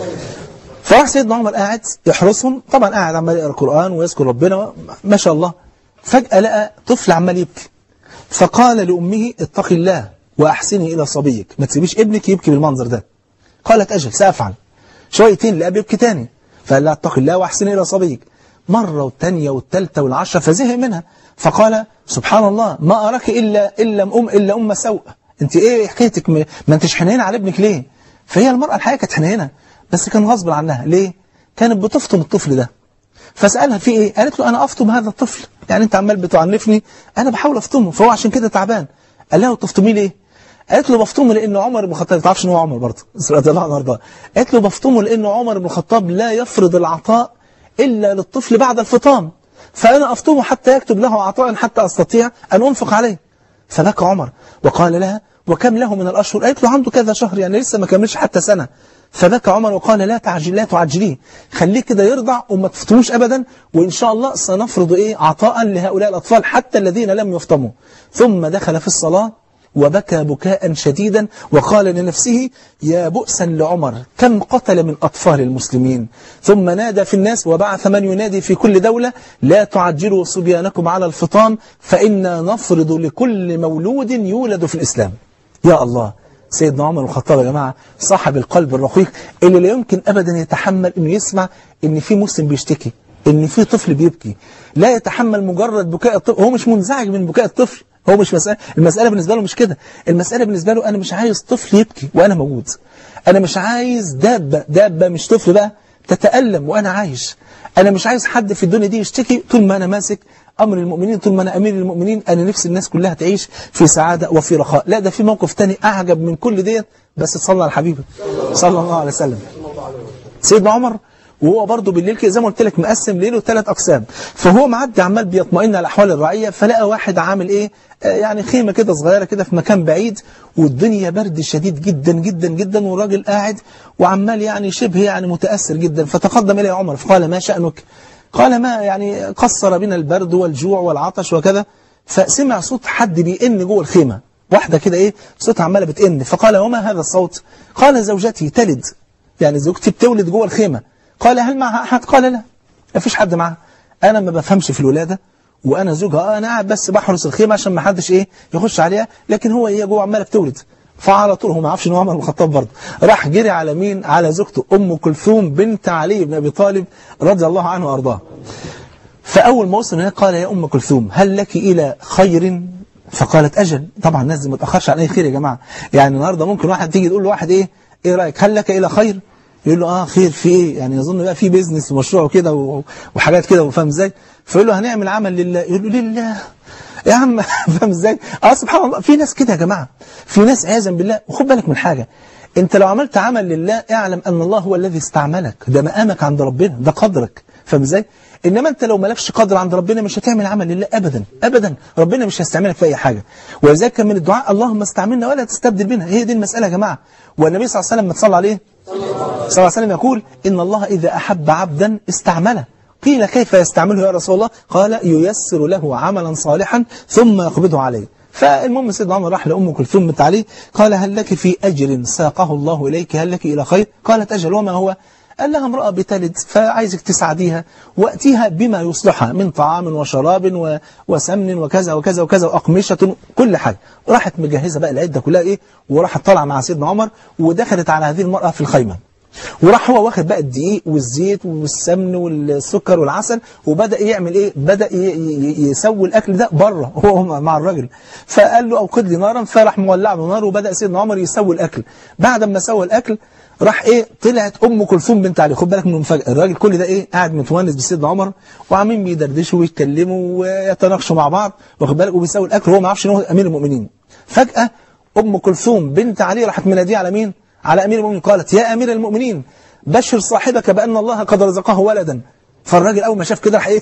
فراح سيدنا عمر قاعد يحرسهم طبعا قاعد عمال يقرا القرآن ويذكر ربنا ما شاء الله فجأة لقى طفل عمال يبكي فقال لأمه اتقي الله وأحسني إلى صبيك ما تسيبيش ابنك يبكي بالمنظر ده قالت أجل سأفعل شويتين لقى بيبكي تاني فقال لها اتقي الله وأحسني إلى صبيك مرة والتانية والتالتة والعشرة فزهق منها فقال سبحان الله ما أراك إلا إلا أم إلا أم سوء أنت إيه حكايتك ما ما أنتش حنينة على ابنك ليه فهي المرأة الحقيقة كانت حنينة بس كان غصب عنها ليه كانت بتفطم الطفل ده فسألها في ايه قالت له انا افطم هذا الطفل يعني انت عمال بتعنفني انا بحاول افطمه فهو عشان كده تعبان قال لها تفطميه ليه قالت له بفطمه لان عمر بن الخطاب ما تعرفش ان هو عمر برضه رضي الله عنه وارضاه قالت له بفطمه لان عمر بن الخطاب لا يفرض العطاء الا للطفل بعد الفطام فانا افطمه حتى يكتب له عطاء حتى استطيع ان انفق عليه فبكى عمر وقال لها وكم له من الأشهر قالت له عنده كذا شهر يعني لسه ما كملش حتى سنة فبكى عمر وقال لا تعجل لا تعجليه خليه كده يرضع وما تفطموش أبدا وإن شاء الله سنفرض إيه عطاء لهؤلاء الأطفال حتى الذين لم يفطموا ثم دخل في الصلاة وبكى بكاء شديدا وقال لنفسه يا بؤسا لعمر كم قتل من أطفال المسلمين ثم نادى في الناس وبعث من ينادي في كل دولة لا تعجلوا صبيانكم على الفطام فإنا نفرض لكل مولود يولد في الإسلام يا الله سيدنا عمر بن الخطاب يا جماعة صاحب القلب الرقيق اللي لا يمكن أبدا يتحمل أنه يسمع أن في مسلم بيشتكي أن في طفل بيبكي لا يتحمل مجرد بكاء الطفل هو مش منزعج من بكاء الطفل هو مش مسألة المسألة بالنسبة له مش كده المسألة بالنسبة له أنا مش عايز طفل يبكي وأنا موجود أنا مش عايز دابة دابة مش طفل بقى تتألم وأنا عايش أنا مش عايز حد في الدنيا دي يشتكي طول ما أنا ماسك أمر المؤمنين طول ما أنا أمير المؤمنين أنا نفسي الناس كلها تعيش في سعادة وفي رخاء لا ده في موقف تاني أعجب من كل ديت بس تصلى على حبيبك صلى الله عليه وسلم سيدنا عمر وهو برضه بالليل كده زي ما قلت لك مقسم ليله ثلاث اقسام فهو معدي عمال بيطمئن على احوال الرعيه فلقى واحد عامل ايه آه يعني خيمه كده صغيره كده في مكان بعيد والدنيا برد شديد جدا جدا جدا والراجل قاعد وعمال يعني شبه يعني متاثر جدا فتقدم اليه عمر فقال ما شانك قال ما يعني قصر بنا البرد والجوع والعطش وكذا فسمع صوت حد بيئن جوه الخيمه واحده كده ايه صوتها عماله بتئن فقال وما هذا الصوت قال زوجتي تلد يعني زوجتي بتولد جوه الخيمه قال هل معها أحد قال لا ما فيش حد معها أنا ما بفهمش في الولادة وأنا زوجها أنا قاعد بس بحرس الخيمة عشان ما حدش إيه يخش عليها لكن هو هي جوه عمالة بتولد فعلى طول هو ما عرفش ان هو عمر بن الخطاب برضه راح جري على مين على زوجته ام كلثوم بنت علي بن ابي طالب رضي الله عنه وارضاه فاول ما وصل هناك قال يا ام كلثوم هل لك الى خير فقالت اجل طبعا الناس دي ما تاخرش عن اي خير يا جماعه يعني النهارده ممكن واحد تيجي تقول لواحد ايه ايه رايك هل لك الى خير يقول له اه خير في ايه يعني يظن بقى في بيزنس ومشروع كده و- وحاجات كده وفاهم ازاي فيقول له هنعمل عمل لله يقول له لله يا عم فاهم ازاي اه سبحان الله في ناس كده يا جماعه في ناس عياذا بالله وخد بالك من حاجه انت لو عملت عمل لله اعلم ان الله هو الذي استعملك ده مقامك عند ربنا ده قدرك فاهم ازاي انما انت لو مالكش قدر عند ربنا مش هتعمل عمل لله ابدا ابدا ربنا مش هيستعملك في اي حاجه ولذلك كان من الدعاء اللهم استعملنا ولا تستبدل بنا هي دي المساله يا جماعه والنبي صلى الله عليه وسلم ما تصلى عليه صلى الله عليه وسلم يقول ان الله اذا احب عبدا استعمله قيل كيف يستعمله يا رسول الله قال ييسر له عملا صالحا ثم يقبضه عليه فالمهم سيدنا عمر راح لأم كلثوم بنت علي قال هل لك في أجر ساقه الله إليك هل لك إلى خير قالت أجل وما هو قال لها امرأة بتلد فعايزك تساعديها وأتيها بما يصلحها من طعام وشراب و... وسمن وكذا وكذا وكذا وأقمشة كل حاجة راحت مجهزة بقى العدة كلها إيه وراحت طالعة مع سيدنا عمر ودخلت على هذه المرأة في الخيمة وراح هو واخد بقى الدقيق والزيت والسمن والسكر والعسل وبدأ يعمل ايه بدأ يسوي الاكل ده بره هو مع الراجل فقال له اوقد لي نارا فراح مولع له نار وبدأ سيدنا عمر يسوي الاكل بعد ما سوى الاكل راح ايه طلعت ام كلثوم بنت علي خد بالك من المفاجاه الراجل كل ده ايه قاعد متونس بسيدنا عمر وعاملين بيدردشوا ويتكلموا ويتناقشوا مع بعض واخد بالك وبيسوي الاكل وهو ما يعرفش ان هو امير المؤمنين فجاه ام كلثوم بنت علي راحت مناديه على مين على أمير المؤمنين قالت يا أمير المؤمنين بشر صاحبك بأن الله قد رزقه ولدا فالراجل أول ما شاف كده راح إيه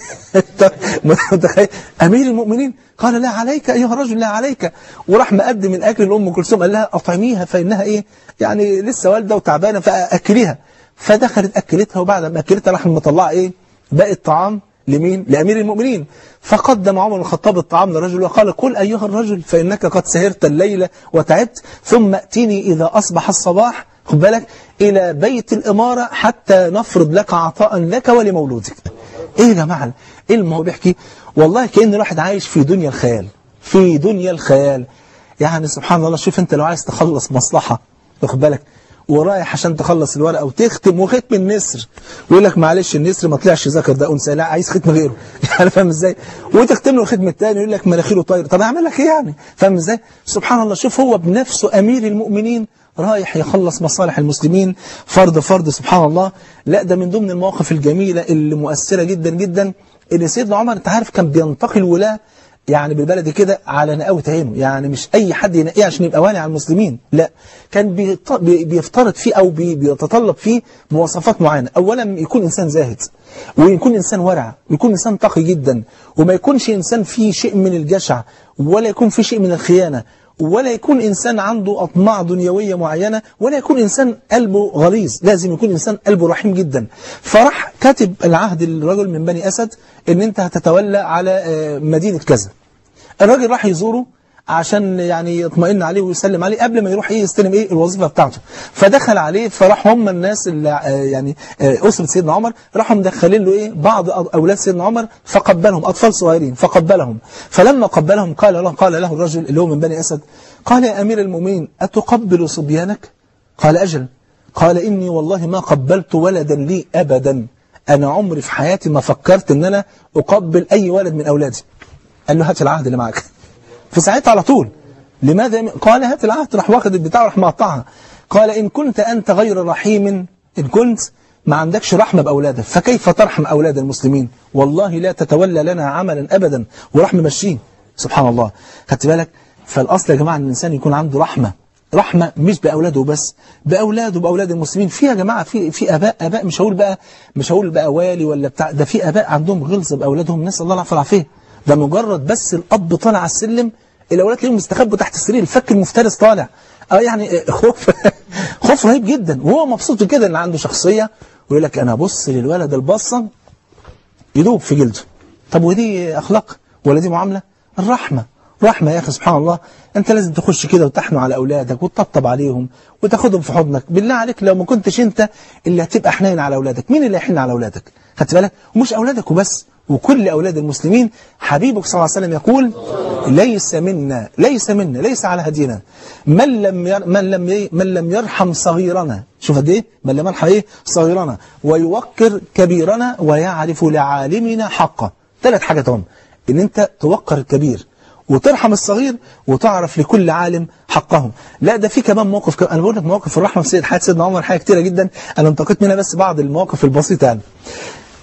متخيل أمير المؤمنين قال لا عليك أيها الرجل لا عليك وراح مقدم الأكل لأم كلثوم قال لها أطعميها فإنها إيه يعني لسه والدة وتعبانة فأكليها فدخلت أكلتها وبعد ما أكلتها راح مطلعة إيه باقي الطعام لمين؟ لأمير المؤمنين فقدم عمر بن الخطاب الطعام للرجل وقال قل أيها الرجل فإنك قد سهرت الليلة وتعبت ثم ائتني إذا أصبح الصباح خد بالك إلى بيت الإمارة حتى نفرض لك عطاء لك ولمولودك إيه يا جماعة إيه الموضوع بيحكي والله كأن الواحد عايش في دنيا الخيال في دنيا الخيال يعني سبحان الله شوف أنت لو عايز تخلص مصلحة واخد بالك ورايح عشان تخلص الورقه وتختم وختم النسر ويقول لك معلش النسر ما طلعش ذكر ده انثى لا عايز ختم غيره يعني فاهم ازاي وتختم له الختم الثاني يقول لك مناخيره طاير طب اعمل لك ايه يعني فاهم ازاي سبحان الله شوف هو بنفسه امير المؤمنين رايح يخلص مصالح المسلمين فرد فرد سبحان الله لا ده من ضمن المواقف الجميله اللي مؤثره جدا جدا ان سيدنا عمر انت عارف كان بينتقي الولاه يعني بالبلد كده على نقاوة عينه يعني مش أي حد ينقيه عشان يبقى والي على المسلمين لا كان بيفترض فيه أو بيتطلب فيه مواصفات معينة أولا يكون إنسان زاهد ويكون إنسان ورع ويكون إنسان تقي جدا وما يكونش إنسان فيه شيء من الجشع ولا يكون فيه شيء من الخيانة ولا يكون إنسان عنده أطماع دنيوية معينة ولا يكون إنسان قلبه غليظ لازم يكون إنسان قلبه رحيم جدا فراح كاتب العهد للرجل من بني أسد إن أنت هتتولى على مدينة كذا الراجل راح يزوره عشان يعني يطمئن عليه ويسلم عليه قبل ما يروح ايه يستلم ايه الوظيفه بتاعته فدخل عليه فراح هم الناس اللي يعني اسره سيدنا عمر راحوا مدخلين له ايه بعض اولاد سيدنا عمر فقبلهم اطفال صغيرين فقبلهم فلما قبلهم قال له قال له الرجل اللي هو من بني اسد قال يا امير المؤمنين اتقبل صبيانك قال اجل قال اني والله ما قبلت ولدا لي ابدا انا عمري في حياتي ما فكرت ان انا اقبل اي ولد من اولادي قال له هات العهد اللي معاك في ساعتها على طول لماذا قال هات العهد راح واخد البتاع وراح مقطعها قال إن كنت أنت غير رحيم إن كنت ما عندكش رحمة بأولادك فكيف ترحم أولاد المسلمين والله لا تتولى لنا عملا أبدا وراح ممشيه سبحان الله خدت بالك فالأصل يا جماعة أن الإنسان يكون عنده رحمة رحمة مش بأولاده بس بأولاده وبأولاد المسلمين في يا جماعة في في آباء آباء مش هقول بقى مش هقول بقى والي ولا بتاع ده في آباء عندهم غلظة بأولادهم نسأل الله العافية والعافية ده مجرد بس الأب طالع على السلم الأولاد تلاقيهم مستخبوا تحت السرير الفك المفترس طالع اه يعني خوف خوف رهيب جدا وهو مبسوط كده ان عنده شخصية ويقول لك انا ابص للولد البصة يدوب في جلده طب ودي اخلاق ولا دي معاملة الرحمة رحمة يا أخي سبحان الله أنت لازم تخش كده وتحنوا على أولادك وتطبطب عليهم وتاخدهم في حضنك بالله عليك لو ما كنتش أنت اللي هتبقى حنين على أولادك مين اللي هيحن على أولادك خدت بالك ومش أولادك وبس وكل أولاد المسلمين حبيبك صلى الله عليه وسلم يقول ليس منا ليس منا ليس على هدينا من لم ير من لم ي... من لم يرحم صغيرنا شوف قد ايه من لم يرحم ايه صغيرنا ويوقر كبيرنا ويعرف لعالمنا حقه ثلاث حاجات هم ان انت توقر الكبير وترحم الصغير وتعرف لكل عالم حقهم لا ده في كمان موقف كمان انا بقول لك مواقف الرحمه في سيد حياه سيدنا عمر حاجه كتيره جدا انا انتقيت منها بس بعض المواقف البسيطه يعني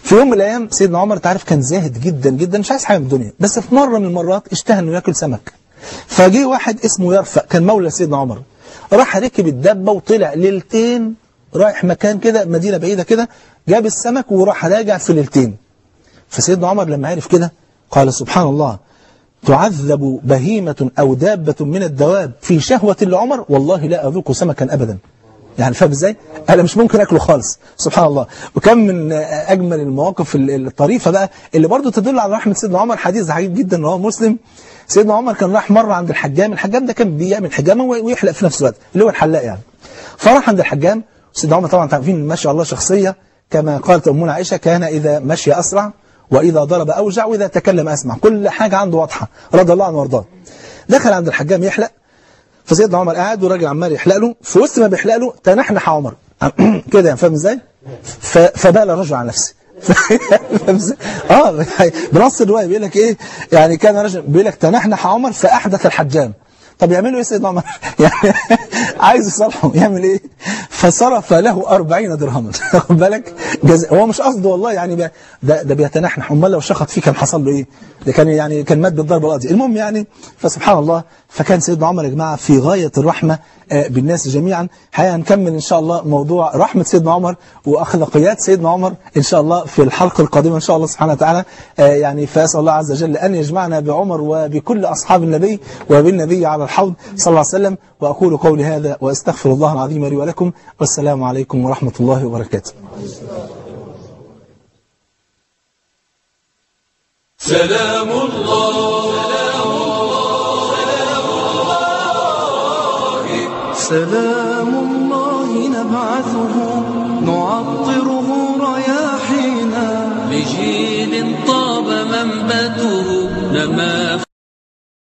في يوم من الايام سيدنا عمر تعرف كان زاهد جدا جدا مش عايز حاجه من الدنيا بس في مره من المرات اشتهى انه ياكل سمك فجه واحد اسمه يرفع كان مولى سيدنا عمر راح ركب الدبه وطلع ليلتين رايح مكان كده مدينه بعيده كده جاب السمك وراح راجع في ليلتين فسيدنا عمر لما عرف كده قال سبحان الله تعذب بهيمة أو دابة من الدواب في شهوة لعمر والله لا أذوق سمكا أبدا يعني فاهم ازاي؟ انا مش ممكن اكله خالص سبحان الله وكم من اجمل المواقف الطريفه بقى اللي برضو تدل على رحمه سيدنا عمر حديث عجيب جدا رواه مسلم سيدنا عمر كان راح مره عند الحجام الحجام ده كان بيعمل حجامه ويحلق في نفس الوقت اللي هو الحلاق يعني فراح عند الحجام سيدنا عمر طبعا عارفين ما شاء الله شخصيه كما قالت امنا عائشه كان اذا مشي اسرع واذا ضرب اوجع واذا تكلم اسمع كل حاجه عنده واضحه رضي الله عنه وارضاه دخل عند الحجام يحلق فسيدنا عمر قاعد والراجل عمال يحلق له في وسط ما بيحلق له تنحنح عمر كده يعني فاهم ازاي فبال الرجل عن نفسه فاهم ازاي اه بنص الروايه بيقول لك ايه يعني كان رجل بيقول لك تنحنح عمر فاحدث الحجام طب يعملوا ايه سيدنا عمر يعني عايز يصالحه يعمل ايه فصرف له 40 درهما واخد بالك جزاء هو مش قصده والله يعني ده ده بيتنحنح امال لو شخط فيه كان حصل له ايه ده كان يعني كان مات بالضربه القاضيه المهم يعني فسبحان الله فكان سيدنا عمر يا جماعه في غايه الرحمه بالناس جميعا حقيقه هنكمل ان شاء الله موضوع رحمه سيدنا عمر واخلاقيات سيدنا عمر ان شاء الله في الحلقه القادمه ان شاء الله سبحانه وتعالى يعني فاسال الله عز وجل ان يجمعنا بعمر وبكل اصحاب النبي وبالنبي على الحوض صلى الله عليه وسلم واقول قولي هذا واستغفر الله العظيم لي ولكم والسلام عليكم ورحمه الله وبركاته سلام الله سلام الله نبعثه نعطره رياحينا لجيل طاب منبته نما